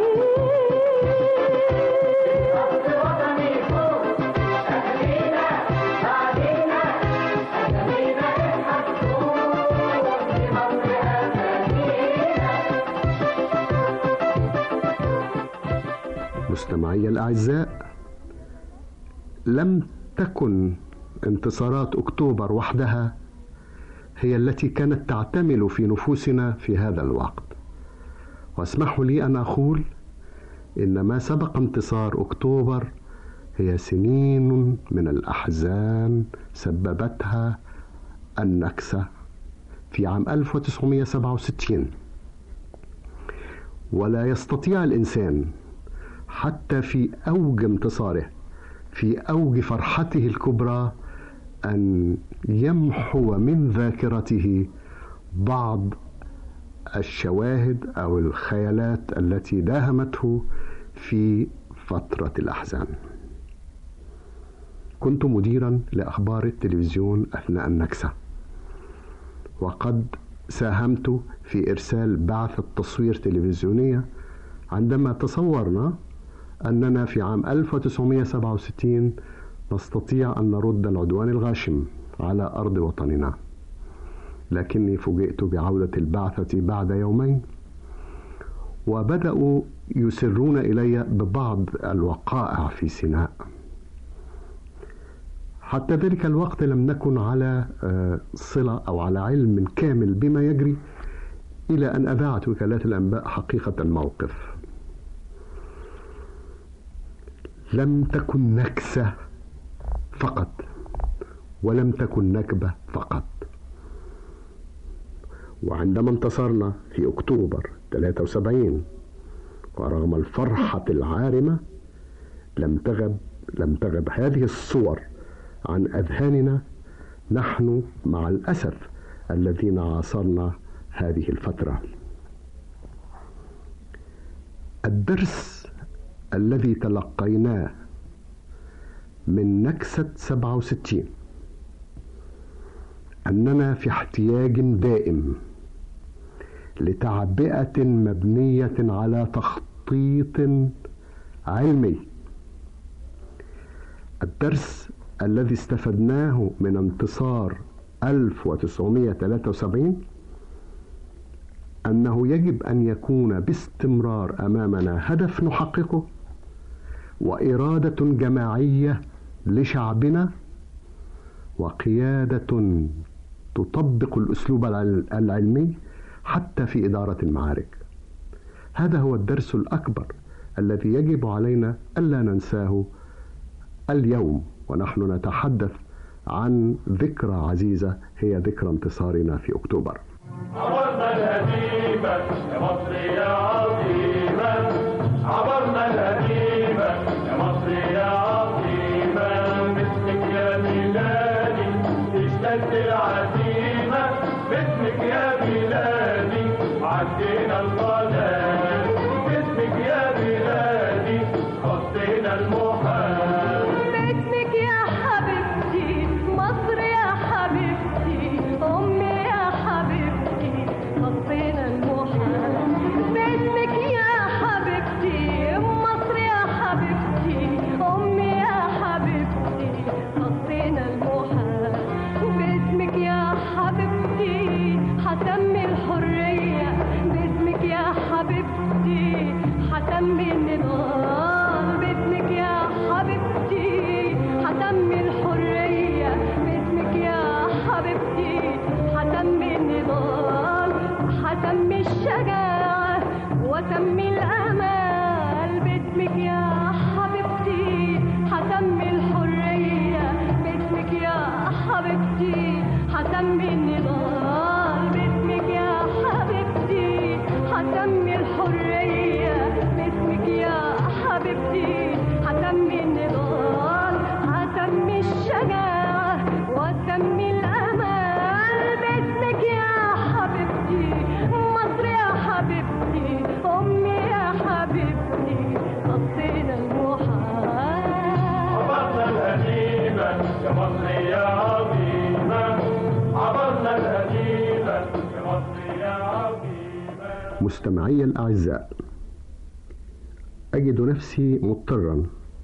مستمعي الأعزاء لم تكن انتصارات أكتوبر وحدها هي التي كانت تعتمل في نفوسنا في هذا الوقت واسمحوا لي أن أقول إن ما سبق انتصار أكتوبر هي سنين من الأحزان سببتها النكسة في عام 1967 ولا يستطيع الإنسان حتى في أوج انتصاره في أوج فرحته الكبرى أن يمحو من ذاكرته بعض الشواهد أو الخيالات التي داهمته في فترة الأحزان كنت مديرا لأخبار التلفزيون أثناء النكسة وقد ساهمت في إرسال بعثة تصوير تلفزيونية عندما تصورنا أننا في عام 1967 نستطيع أن نرد العدوان الغاشم على أرض وطننا لكني فوجئت بعودة البعثة بعد يومين وبدأوا يسرون إلي ببعض الوقائع في سيناء حتى ذلك الوقت لم نكن على آه، صلة أو على علم كامل بما يجري إلى أن أذاعت وكالات الأنباء حقيقة الموقف لم تكن نكسة فقط ولم تكن نكبة فقط وعندما انتصرنا في أكتوبر 73 ورغم الفرحة العارمة لم تغب لم تغب هذه الصور عن أذهاننا نحن مع الأسف الذين عاصرنا هذه الفترة الدرس الذي تلقيناه من نكسة 67 أننا في احتياج دائم لتعبئة مبنية على تخطيط علمي الدرس الذي استفدناه من انتصار 1973 أنه يجب أن يكون باستمرار أمامنا هدف نحققه وإرادة جماعية لشعبنا وقيادة تطبق الأسلوب العلمي حتى في إدارة المعارك هذا هو الدرس الأكبر الذي يجب علينا ألا ننساه اليوم ونحن نتحدث عن ذكرى عزيزة هي ذكرى انتصارنا في أكتوبر عبرنا الهزيمة يا مصر يا عظيمة عبرنا الهزيمة يا مصر يا عظيمة باسمك يا بلادي اشتد العزيمة باسمك يا بلادي عدينا القناة باسمك يا بلادي خطينا المحال باسمك يا حبيبتي مصر يا حبيبتي أمي يا حبيبتي خطينا المحال باسمك يا حبيبتي مصر يا حبيبتي أمي يا حبيبتي خطينا المحال باسمك يا حبيبتي حتمي الحرية باسمك يا حبيبتي حتمي النضال باسمك يا حبيبتي حتمي الحرية باسمك يا حبيبتي حتمي النضال حتمي الشجاعة وتمي الأمال باسمك يا حبيبتي حتمي الحرية باسمك يا حبيبتي حتمي النضال باسمك يا حبيبتي حتمي الحرية باسمك يا حبيبتي حتمي النضال حتمي الشجاعة وتمي الأمال باسمك يا حبيبتي مصر يا حبيبتي أمي يا حبيبتي خطينا المحال عبرنا الهزيمة يا مصر يا عظيمة عبرنا الهزيمة يا مصر يا عظيمة مستمعي الأعزاء أجد نفسي مضطرا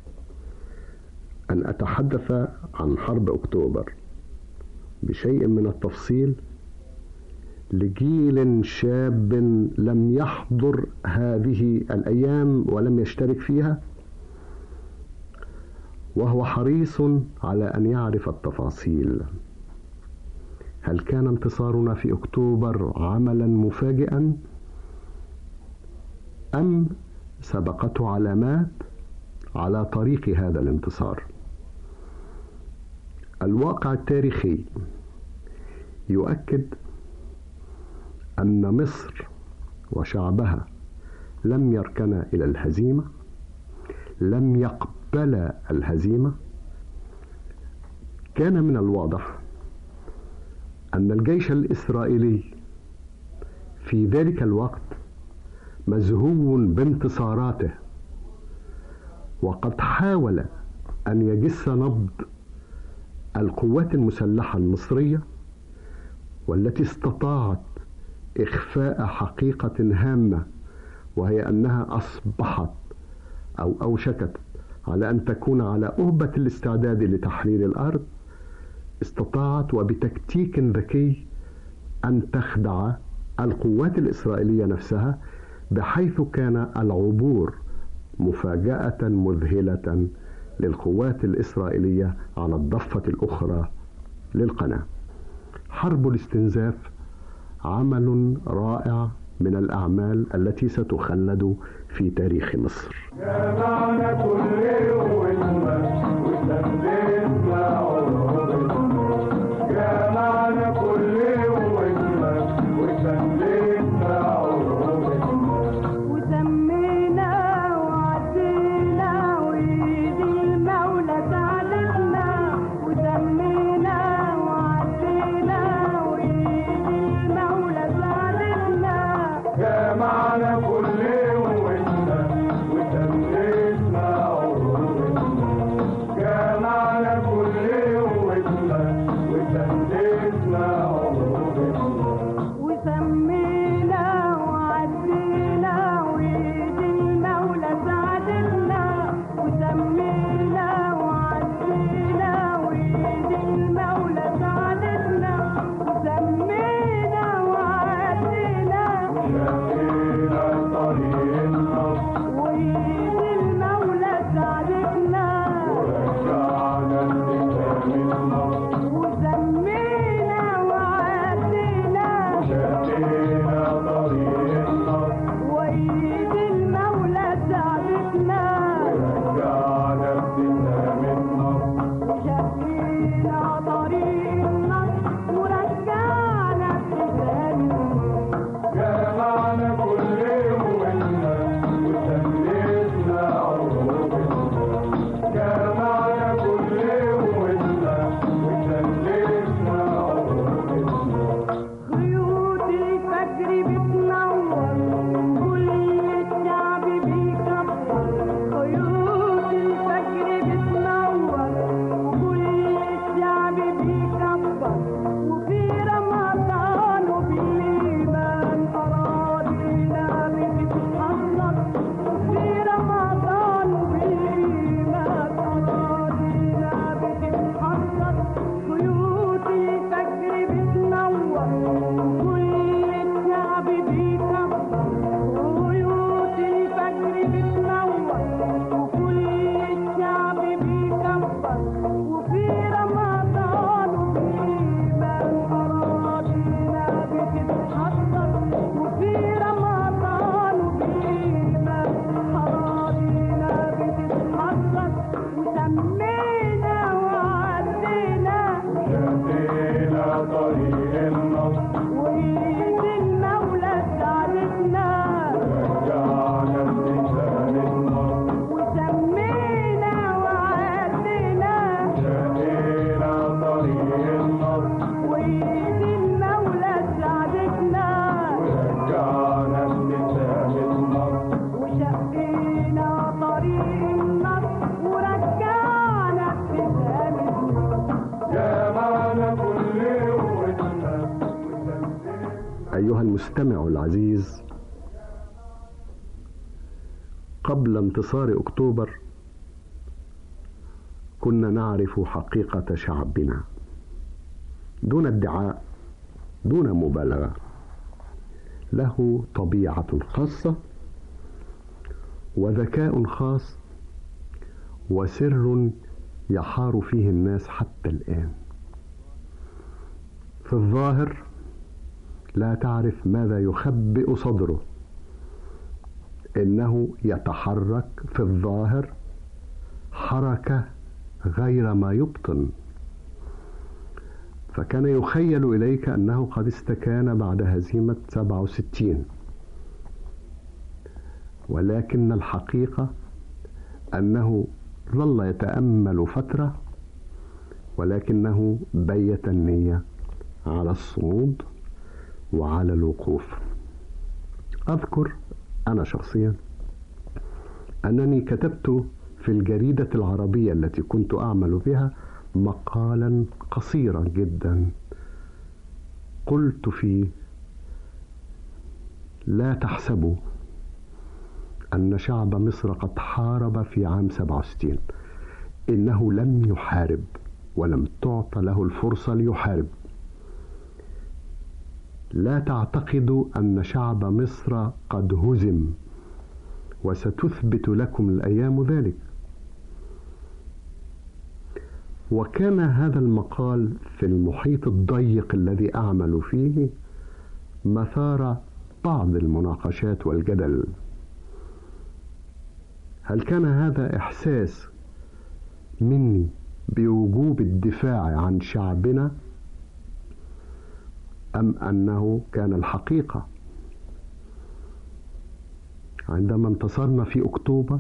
أن أتحدث عن حرب أكتوبر بشيء من التفصيل لجيل شاب لم يحضر هذه الأيام ولم يشترك فيها وهو حريص على أن يعرف التفاصيل هل كان انتصارنا في أكتوبر عملا مفاجئا أم سبقته علامات على طريق هذا الانتصار الواقع التاريخي يؤكد أن مصر وشعبها لم يركنا إلى الهزيمة لم يقبل الهزيمة كان من الواضح أن الجيش الإسرائيلي في ذلك الوقت مزهو بانتصاراته وقد حاول أن يجس نبض القوات المسلحة المصرية والتي استطاعت إخفاء حقيقة هامة وهي أنها أصبحت أو أوشكت على أن تكون على أهبة الاستعداد لتحرير الأرض استطاعت وبتكتيك ذكي أن تخدع القوات الإسرائيلية نفسها بحيث كان العبور مفاجأة مذهلة للقوات الإسرائيلية على الضفة الأخرى للقناة. حرب الاستنزاف عمل رائع من الأعمال التي ستخلد في تاريخ مصر. جمعنا كل قوتنا وسلمنا عروبتنا جمعنا كل قوتنا وسلمنا عروبتنا وسمينا وعدينا وإيد المولى ساعدتنا وسمينا وعدينا وإيد المولى ساعدتنا جمعنا كل قوتنا وسلمنا عروبتنا جمعنا كل قوتنا وسلمنا عروبتنا وسمينا وعدينا وإيد المولى ساعدتنا وسمينا وعدينا وإيد المولى ساعدتنا وسمينا وعدينا شقينا طريق النصر وإيد المولى ساعدتنا ورجعنا الكتاب النصر وسمينا وعدينا شقينا طريق النصر وإيد المولى ساعدتنا ورجعنا الكتاب النصر شقينا طريق النصر ورجعنا الكتاب جمعنا كل قوتنا وسلمنا عروبتنا جمعنا كل قوتنا وسلمنا عروبتنا خيوط الفجر بتنور كل الشعب بيكبر خيوط الفجر بتنور كل الشعب بيكبر وفي رمضان وبالإيمان أراضينا بتتحرك وفي رمضان وبالإيمان أراضينا بتتحرك خيوط الفجر بتنور كل الشعب بيكبر خيوط الفجر بتنور وكل الشعب بيكبر وفي رمضان وبالإيمان أراضينا بتتحرك وفي رمضان وبالإيمان أراضينا بتتحرك وسمينا وعدينا شقينا طريق النصر وإيد المولى ساعدتنا رجعنا الكتاب النصر وسمينا وعدينا شقينا طريق النصر وإيد المولى ساعدتنا ورجعنا الكتاب النصر وشقينا طريق النصر ورجعنا الكتاب جمعنا كل قوتنا أيها المستمع العزيز قبل انتصار أكتوبر كنا نعرف حقيقة شعبنا دون ادعاء دون مبالغة له طبيعة خاصة وذكاء خاص وسر يحار فيه الناس حتى الآن في الظاهر لا تعرف ماذا يخبئ صدره انه يتحرك في الظاهر حركه غير ما يبطن فكان يخيل اليك انه قد استكان بعد هزيمه 67 ولكن الحقيقه انه ظل يتامل فتره ولكنه بيت النيه على الصمود وعلى الوقوف اذكر انا شخصيا انني كتبت في الجريده العربيه التي كنت اعمل بها مقالا قصيرا جدا قلت فيه لا تحسبوا ان شعب مصر قد حارب في عام 67 انه لم يحارب ولم تعط له الفرصه ليحارب لا تعتقدوا ان شعب مصر قد هزم وستثبت لكم الايام ذلك وكان هذا المقال في المحيط الضيق الذي اعمل فيه مثار بعض المناقشات والجدل هل كان هذا احساس مني بوجوب الدفاع عن شعبنا ام انه كان الحقيقه عندما انتصرنا في اكتوبر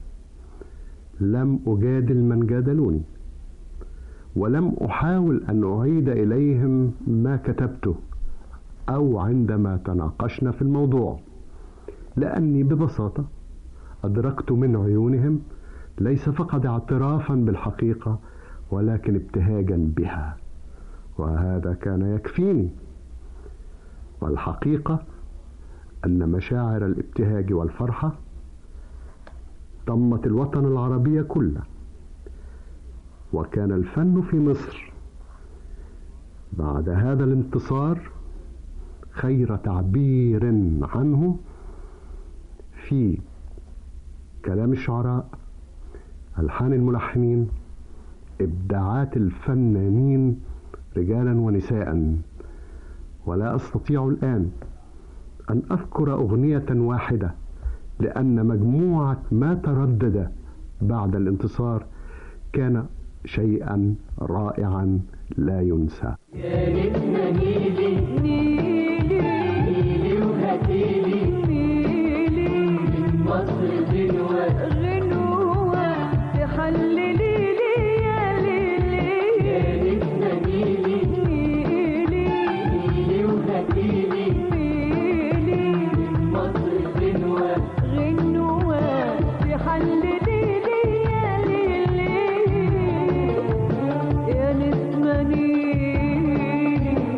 لم اجادل من جادلوني ولم احاول ان اعيد اليهم ما كتبته او عندما تناقشنا في الموضوع لاني ببساطه ادركت من عيونهم ليس فقط اعترافا بالحقيقه ولكن ابتهاجا بها وهذا كان يكفيني والحقيقه ان مشاعر الابتهاج والفرحه ضمت الوطن العربي كله وكان الفن في مصر بعد هذا الانتصار خير تعبير عنه في كلام الشعراء الحان الملحنين ابداعات الفنانين رجالا ونساء ولا استطيع الان ان اذكر اغنيه واحده لان مجموعه ما تردد بعد الانتصار كان شيئا رائعا لا ينسى يا نجمة نيلي نيلي نيلي وهاتيلي نيلي من مصر غنوة غنوة تحللي لي يا ليلي يا نجمة نيلي نيلي نيلي وهاتيلي نيلي من مصر غنوة غنوة تحللي لي يا ليلي يا نسمة نيلي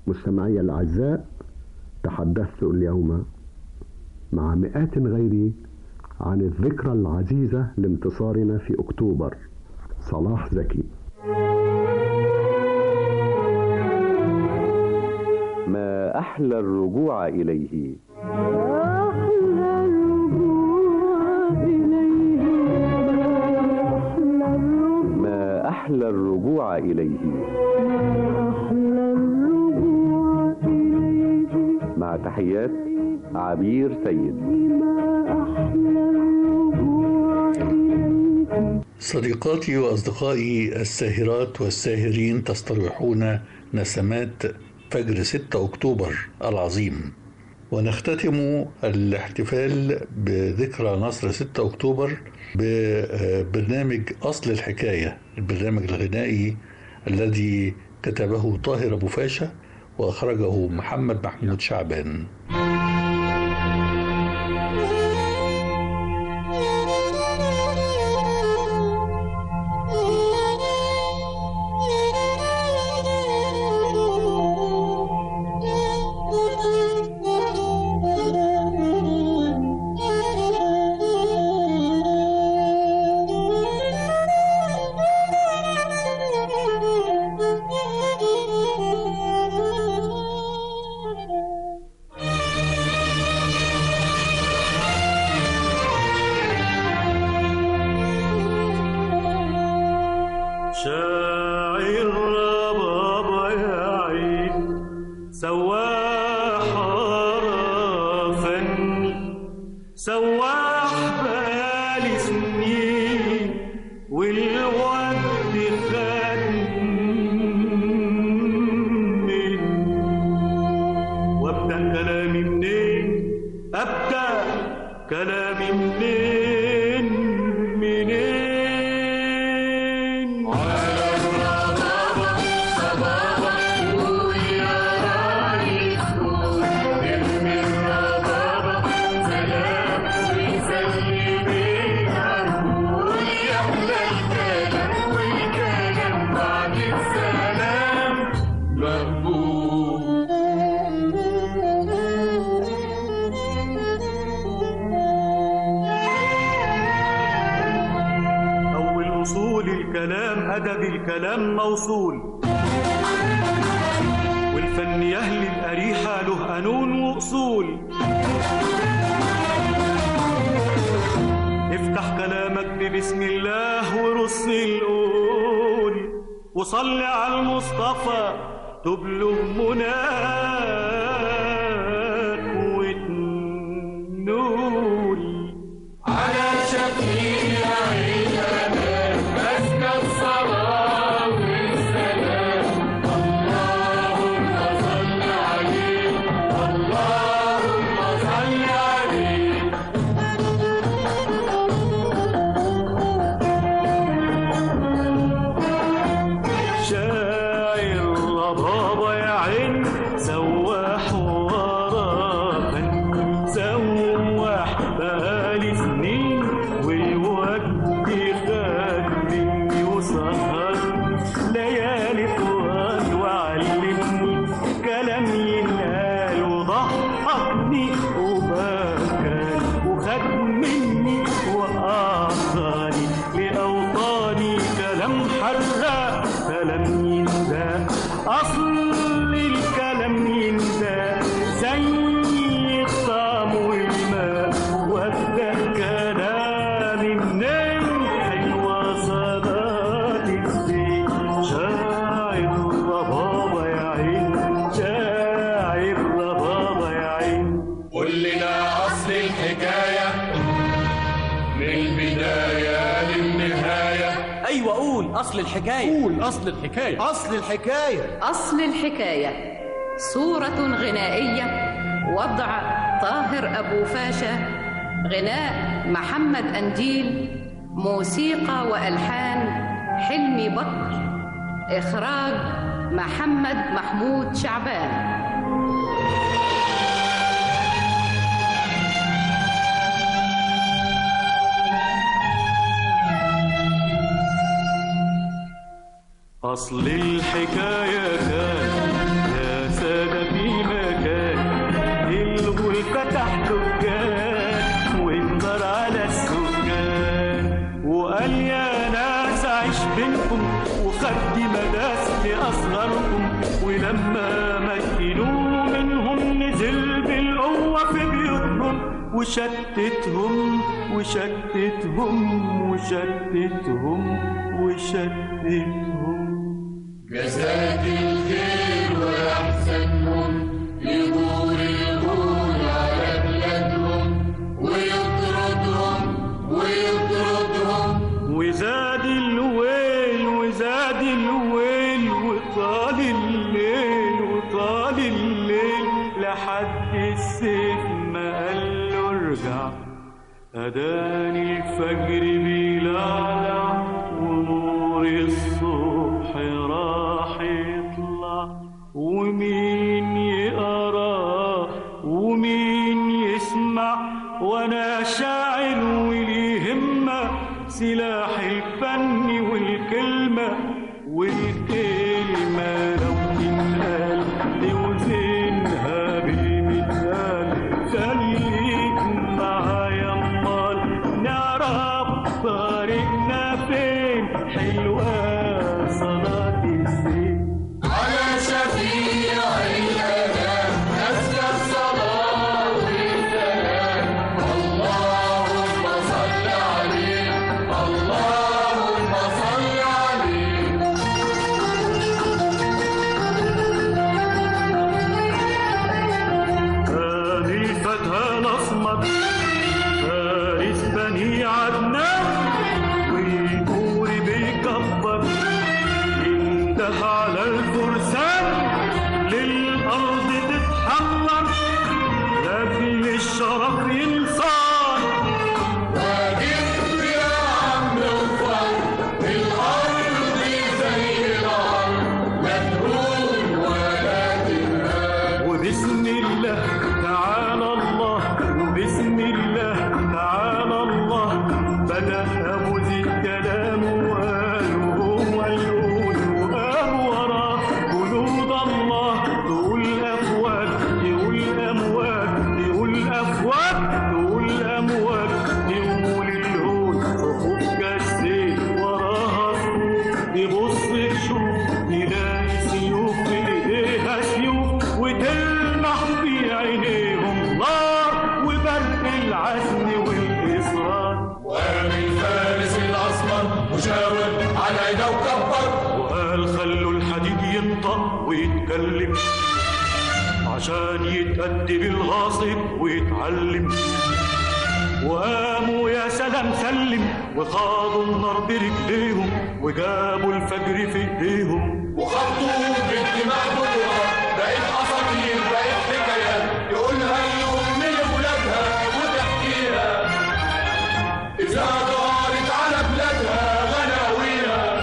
مستمعي الأعزاء تحدثت اليوم مع مئات غيري عن الذكرى العزيزة لانتصارنا في أكتوبر صلاح زكي ما أحلى الرجوع إليه ما أحلى الرجوع إليه مع تحيات عبير سيد صديقاتي وأصدقائي الساهرات والساهرين تستريحون نسمات فجر 6 أكتوبر العظيم ونختتم الاحتفال بذكرى نصر 6 أكتوبر ببرنامج أصل الحكاية البرنامج الغنائي الذي كتبه طاهر أبو فاشا وأخرجه محمد محمود شعبان شاعر بابا يا عين سواح فني سواح بالي سنين والوقت خدني وابدا كلامي منين ابدا كلامي منين منين أول أصول الكلام أدب الكلام موصول والفن يهل الأريحة له قانون وأصول افتح كلامك ببسم الله ورص القول وصلي على المصطفى تبلغ مناك وتنول على شفيع عيدنا مسك الصلاة والسلام اللهم صل عليه اللهم صل عليه شاعر بابا يا عين سواح وراه سواح بقالي سنين والوقت خدني وسهر ليالي طوال وعلمني كلام ينقال وضحكني وبكاني وخد مني وأعطاني لأوطاني كلام حراق كلام يندى أصل الكلام يندى زي الطعم والماء وابدأ كلامي منين حلوة صلاة الزين شاعر بابا يا عين شاعر بابا يا عين قول لنا أصل الحكاية من البداية للنهاية ايوه قول اصل الحكايه قول اصل الحكايه اصل الحكايه أصل الحكاية صورة غنائية وضع طاهر أبو فاشا غناء محمد أنديل موسيقى وألحان حلمي بكر إخراج محمد محمود شعبان أصل الحكاية كان يا سلام ولما مكنوه منهم نزل بالقوة في بيوتهم وشتتهم وشتتهم وشتتهم وشتتهم جزاك الخير وأحسنهم يدور الهون على بلادهم ويطردهم ويطردهم وزاد الويل وزاد الويل وطال الليل وطال الليل لحد السيف ما قال له ارجع أداني الفجر بيلعلع ونور الصبح راح يطلع ومين يقرا ومين يسمع وانا شاعر ولي همة سلاح الفن والكلمة والكلمة لو تنقال لوزنها بالمثال خليك معايا امال نعرف طريقنا فين حلوة صلاة الزين على شفيع الأنام أزكى الصلاة والسلام اللهم صل عليه اللهم صل عليه هذه الفتى الأصمت فارس بني عدنان والكور بيكبر ينده على الفرسان للأرض تتحمر لأجل الشرف ينصار واجب يا عم وفر الأرض زي الأرض لا تهون ولا تنهار وبسم الله تعالى الله وبسم الله تعالى الله بدأ أبو ذي الكلام وقال هو يقول وقال وراه جنود الله تقول أفواج تقول أمواج تقول أفواج تقول أمواج تقول الهون صفوف كالسيف وراها صفوف يبص يشوف يلاقي سيوف في ايديها سيوف وتلمح في عينيهم نار وبرق العزم والإصرار ومن فارس الأسمر مشاور على عينه وكبر وقال خلوا الحديد ينطق ويتكلم عشان يتأدب الغاصب ويتعلم وقاموا يا سلام سلم وخاضوا النار برجليهم وجابوا الفجر في ايديهم وخطوه بالدماء بطوة بقت أساطير بقت حكايات يقولها الأم لولادها وتحكيها إذا دارت على بلادها غناويها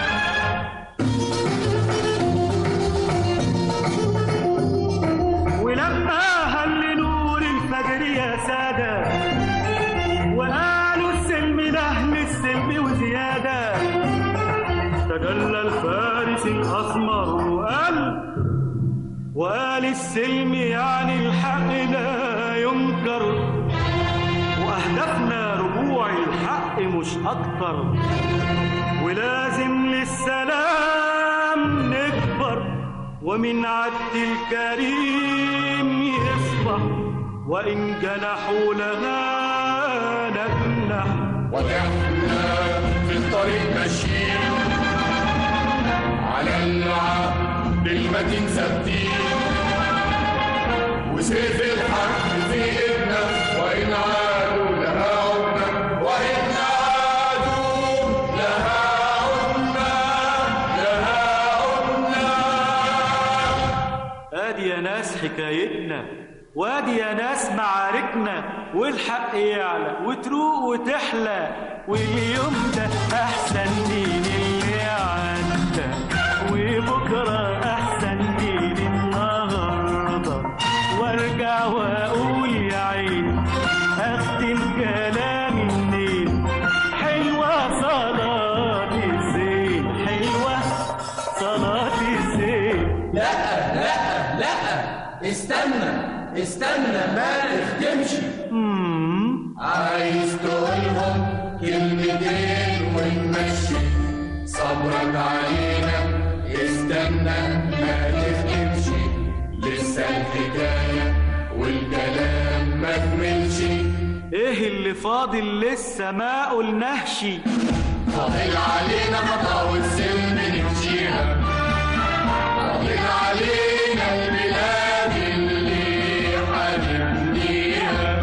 ولما هل نور الفجر يا سادة وقالوا السلم لأهل السلم وزيادة تجلى الفارس الأسمر وقال وقال السلم يعني الحق لا ينكر وأهدافنا رجوع الحق مش أكتر ولازم للسلام نكبر ومن عد الكريم يصبح وإن جنحوا لنا نجنح وإحنا في الطريق ماشيين على العهد المتين ثابتين وسيف الحق في ايدنا وإن عادوا لها عدنا وإن عادوا لها عدنا لها عدنا ادي يا ناس حكايتنا وادي يا ناس معاركنا والحق يعلى وتروق وتحلى واليوم ده احسن من اللي عدى وبكره احسن من النهارده وارجع واقول يا عيني اختم كلامي منين حلوه صلاه الزين حلوه صلاه الزين لا لا لا استنى استنى ما تخدمش عايز تقولهم كلمتين ونمشي صبرك علينا استنى ما تخدمش فاضل لسه ما قلناهش فاضل علينا خطا والسلم نمشيها فاضل علينا البلاد اللي حنبنيها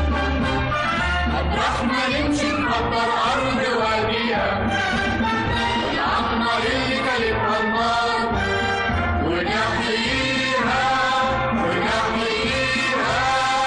مطرح ما نمشي نكبر أرض واديها ونعمر اللي كلمها النار ونحييها ونحييها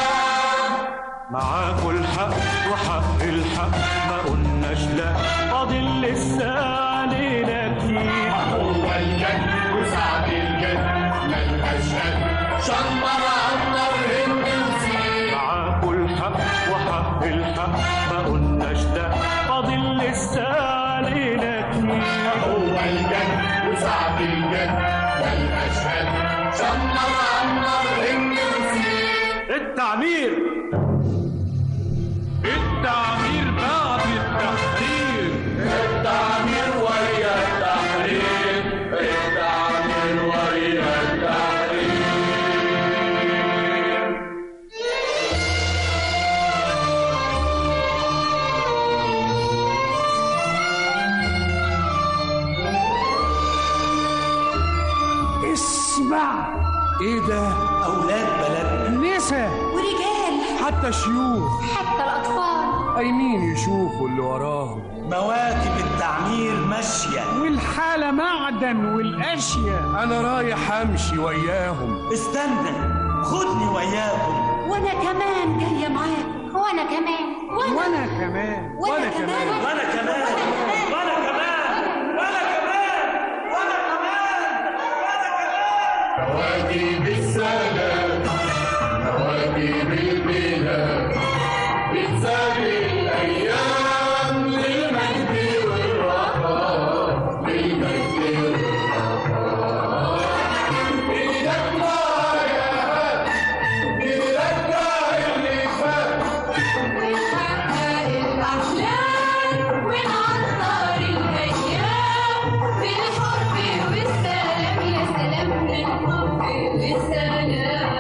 معاكوا الحق وحق الحق ما قلناش لا فاضل لسه علينا كتير هو الجد وسعد الجد ملهاش قد شمر عمر هند وسير معاكوا الحق وحق الحق ما قلناش لا فاضل لسه علينا كتير هو الجد وسعد الجد ملهاش قد شمر عمر هند وسير التعمير التعمير بعد التحرير التعمير ويا التحرير التعمير ويا التحرير اسمع ايه ده اولاد بلدنا نسا ورجال حتى شيوخ حتى الأطفال قايمين يشوفوا اللي وراهم مواكب التعمير ماشية والحالة معدن والأشياء أنا رايح أمشي وياهم استنى خدني وياكم وأنا كمان جاية معاك وأنا كمان وأنا وأنا كمان وأنا كمان وانا كمان وانا كمان وانا كمان وانا كمان نواجيب السلام نواجيب البلاد بتسابق الأيام للمجد والرخاء للمجد والرخاء إيدك معايا نرجع اللي فات ونحقق الأحلام ونعطر الأيام بالحب والسلام يا سلام بالحب والسلام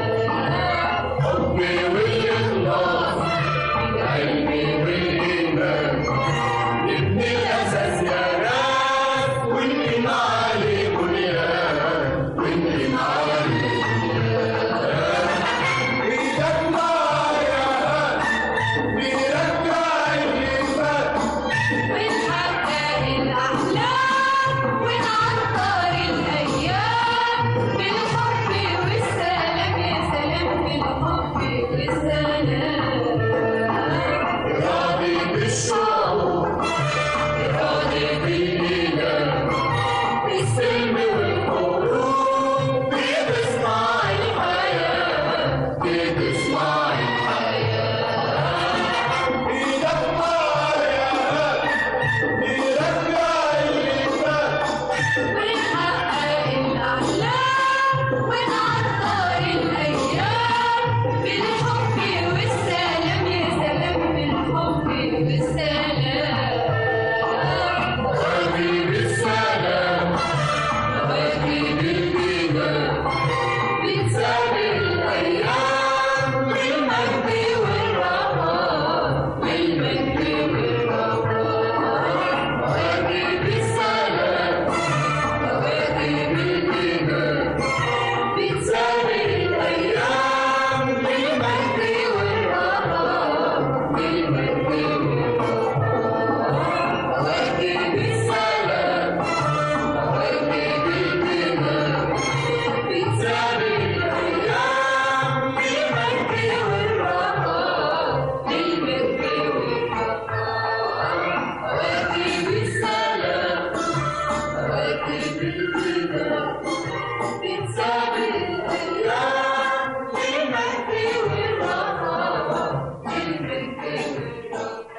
حبي والإخلاص علمي والإيمان نبني الأساس يا ناس ونقيم عليه بنيان ونقيم عليه بنيان إيدك معايا نرجع اللي فات ونحقق الأحلام ونعطر الأيام بالحب والسلام يا سلام بالحب والسلام راضي بالشعور راضي بالإيمان بالسلم والحروب بتصنع الحياة بتصنع الحياة إيدك معايا نرجع اللي فات ونحقق الأحلام ونعطر الأيام بالحب والسلام يا سلام بالحب والسلام نواجي بالسلام نواجي بالإيمان بتسابق الأيام بالمجد والرخاء بالمجد والرخاء نواجي بالسلام نواجي بالإيمان بتسابق الأيام بالمجد والرخاء بالمجد والرخاء نواجي بالسلام نواجي بالإيمان بتسابق الأيام بالمجد والرخاء بالمجد والرخاء نواجي بالسلام نواجي بالإيمان بتسابق الأيام بالمجد والرخاء بالمجد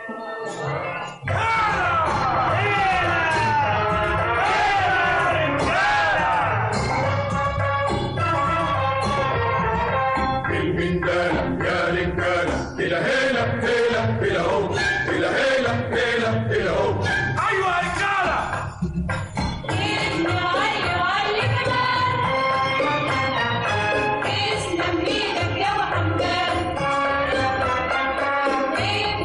بالمندالة يا رجالة إلى هيلا هيلا إلى هو إلى هيلا هيلا إلى هو ايوه يا رجاله اسلم ايدك يا محمد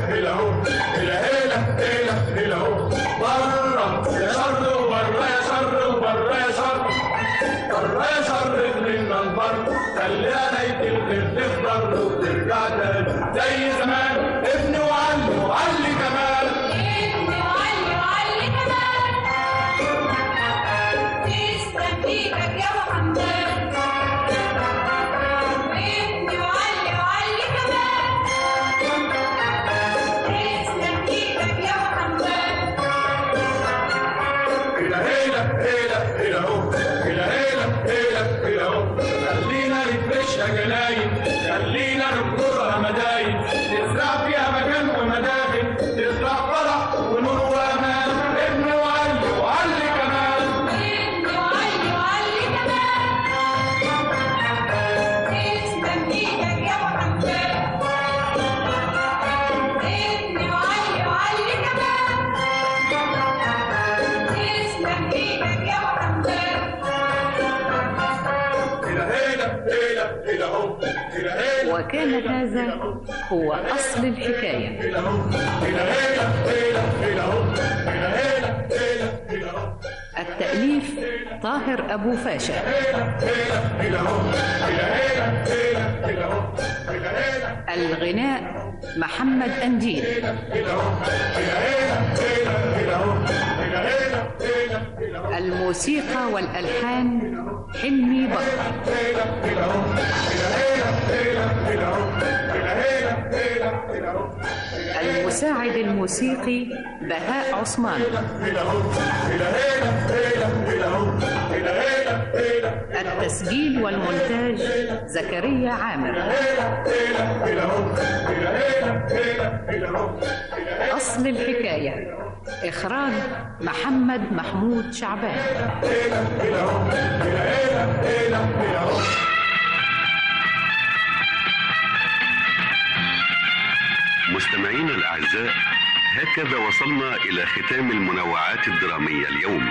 هلا هو هلا هلا هلا هلا هو بره يا شر وبره يا شر وبره يا شر بره يا شر منا البر خلينا يتلغي تفضل وترجع تاني زي زمان ابني وعلي وعلي كمان ابني وعلي وعلي كمان تسلم ايدك يا ابو حمدان ابني وعلي وعلي كمان تسلم ايدك يا ابو حمدان هلا هلا هلا هلا هو هلا هلا هلا هلا هو خلينا نفرشها جناين خلينا نبكرها مداين نزرع فيها مكان ومداخل نزرع فرح ونور وامان ابني وعلي وعلي كمان ابني وعلي وعلي كمان تسلم ايدك يا ابو حمدان ابني وعلي وعلي كمان تسلم ايدك يا ابو حمدان هلا هلا هلا هلا هو هلا هلا وكان هذا هو أصل الحكاية هلا هلا هلا هلا هو هلا هلا هلا هلا هو التأليف طاهر أبو فاشا هلا هو هلا هلا هلا هلا هو هلا هلا الغناء محمد أنديل هلا هو هلا هلا هلا هلا هو هلا هلا هلا هلا هو الموسيقى والألحان حلمي بكر هلا هلا هو هلا هلا هلا هلا هو هلا هلا هلا هلا هو المساعد الموسيقي بهاء عثمان هلا هو هلا هلا هلا هلا هو هلا هلا هلا التسجيل والمونتاج زكريا عامر هلا هلا هو هلا هلا هلا هلا هو أصل الحكاية إخراج محمد محمود شعبان هلا هو هلا هلا هلا هلا هو مستمعينا الأعزاء هكذا وصلنا إلى ختام المنوعات الدرامية اليوم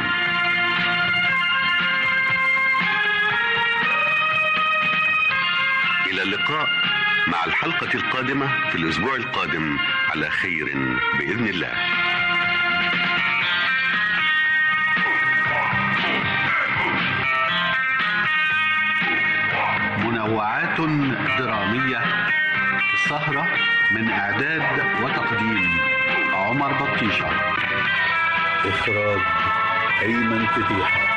إلى اللقاء مع الحلقة القادمة في الأسبوع القادم على خير بإذن الله منوعات درامية سهرة من إعداد وتقديم عمر بطيشة إخراج أيمن فتيحة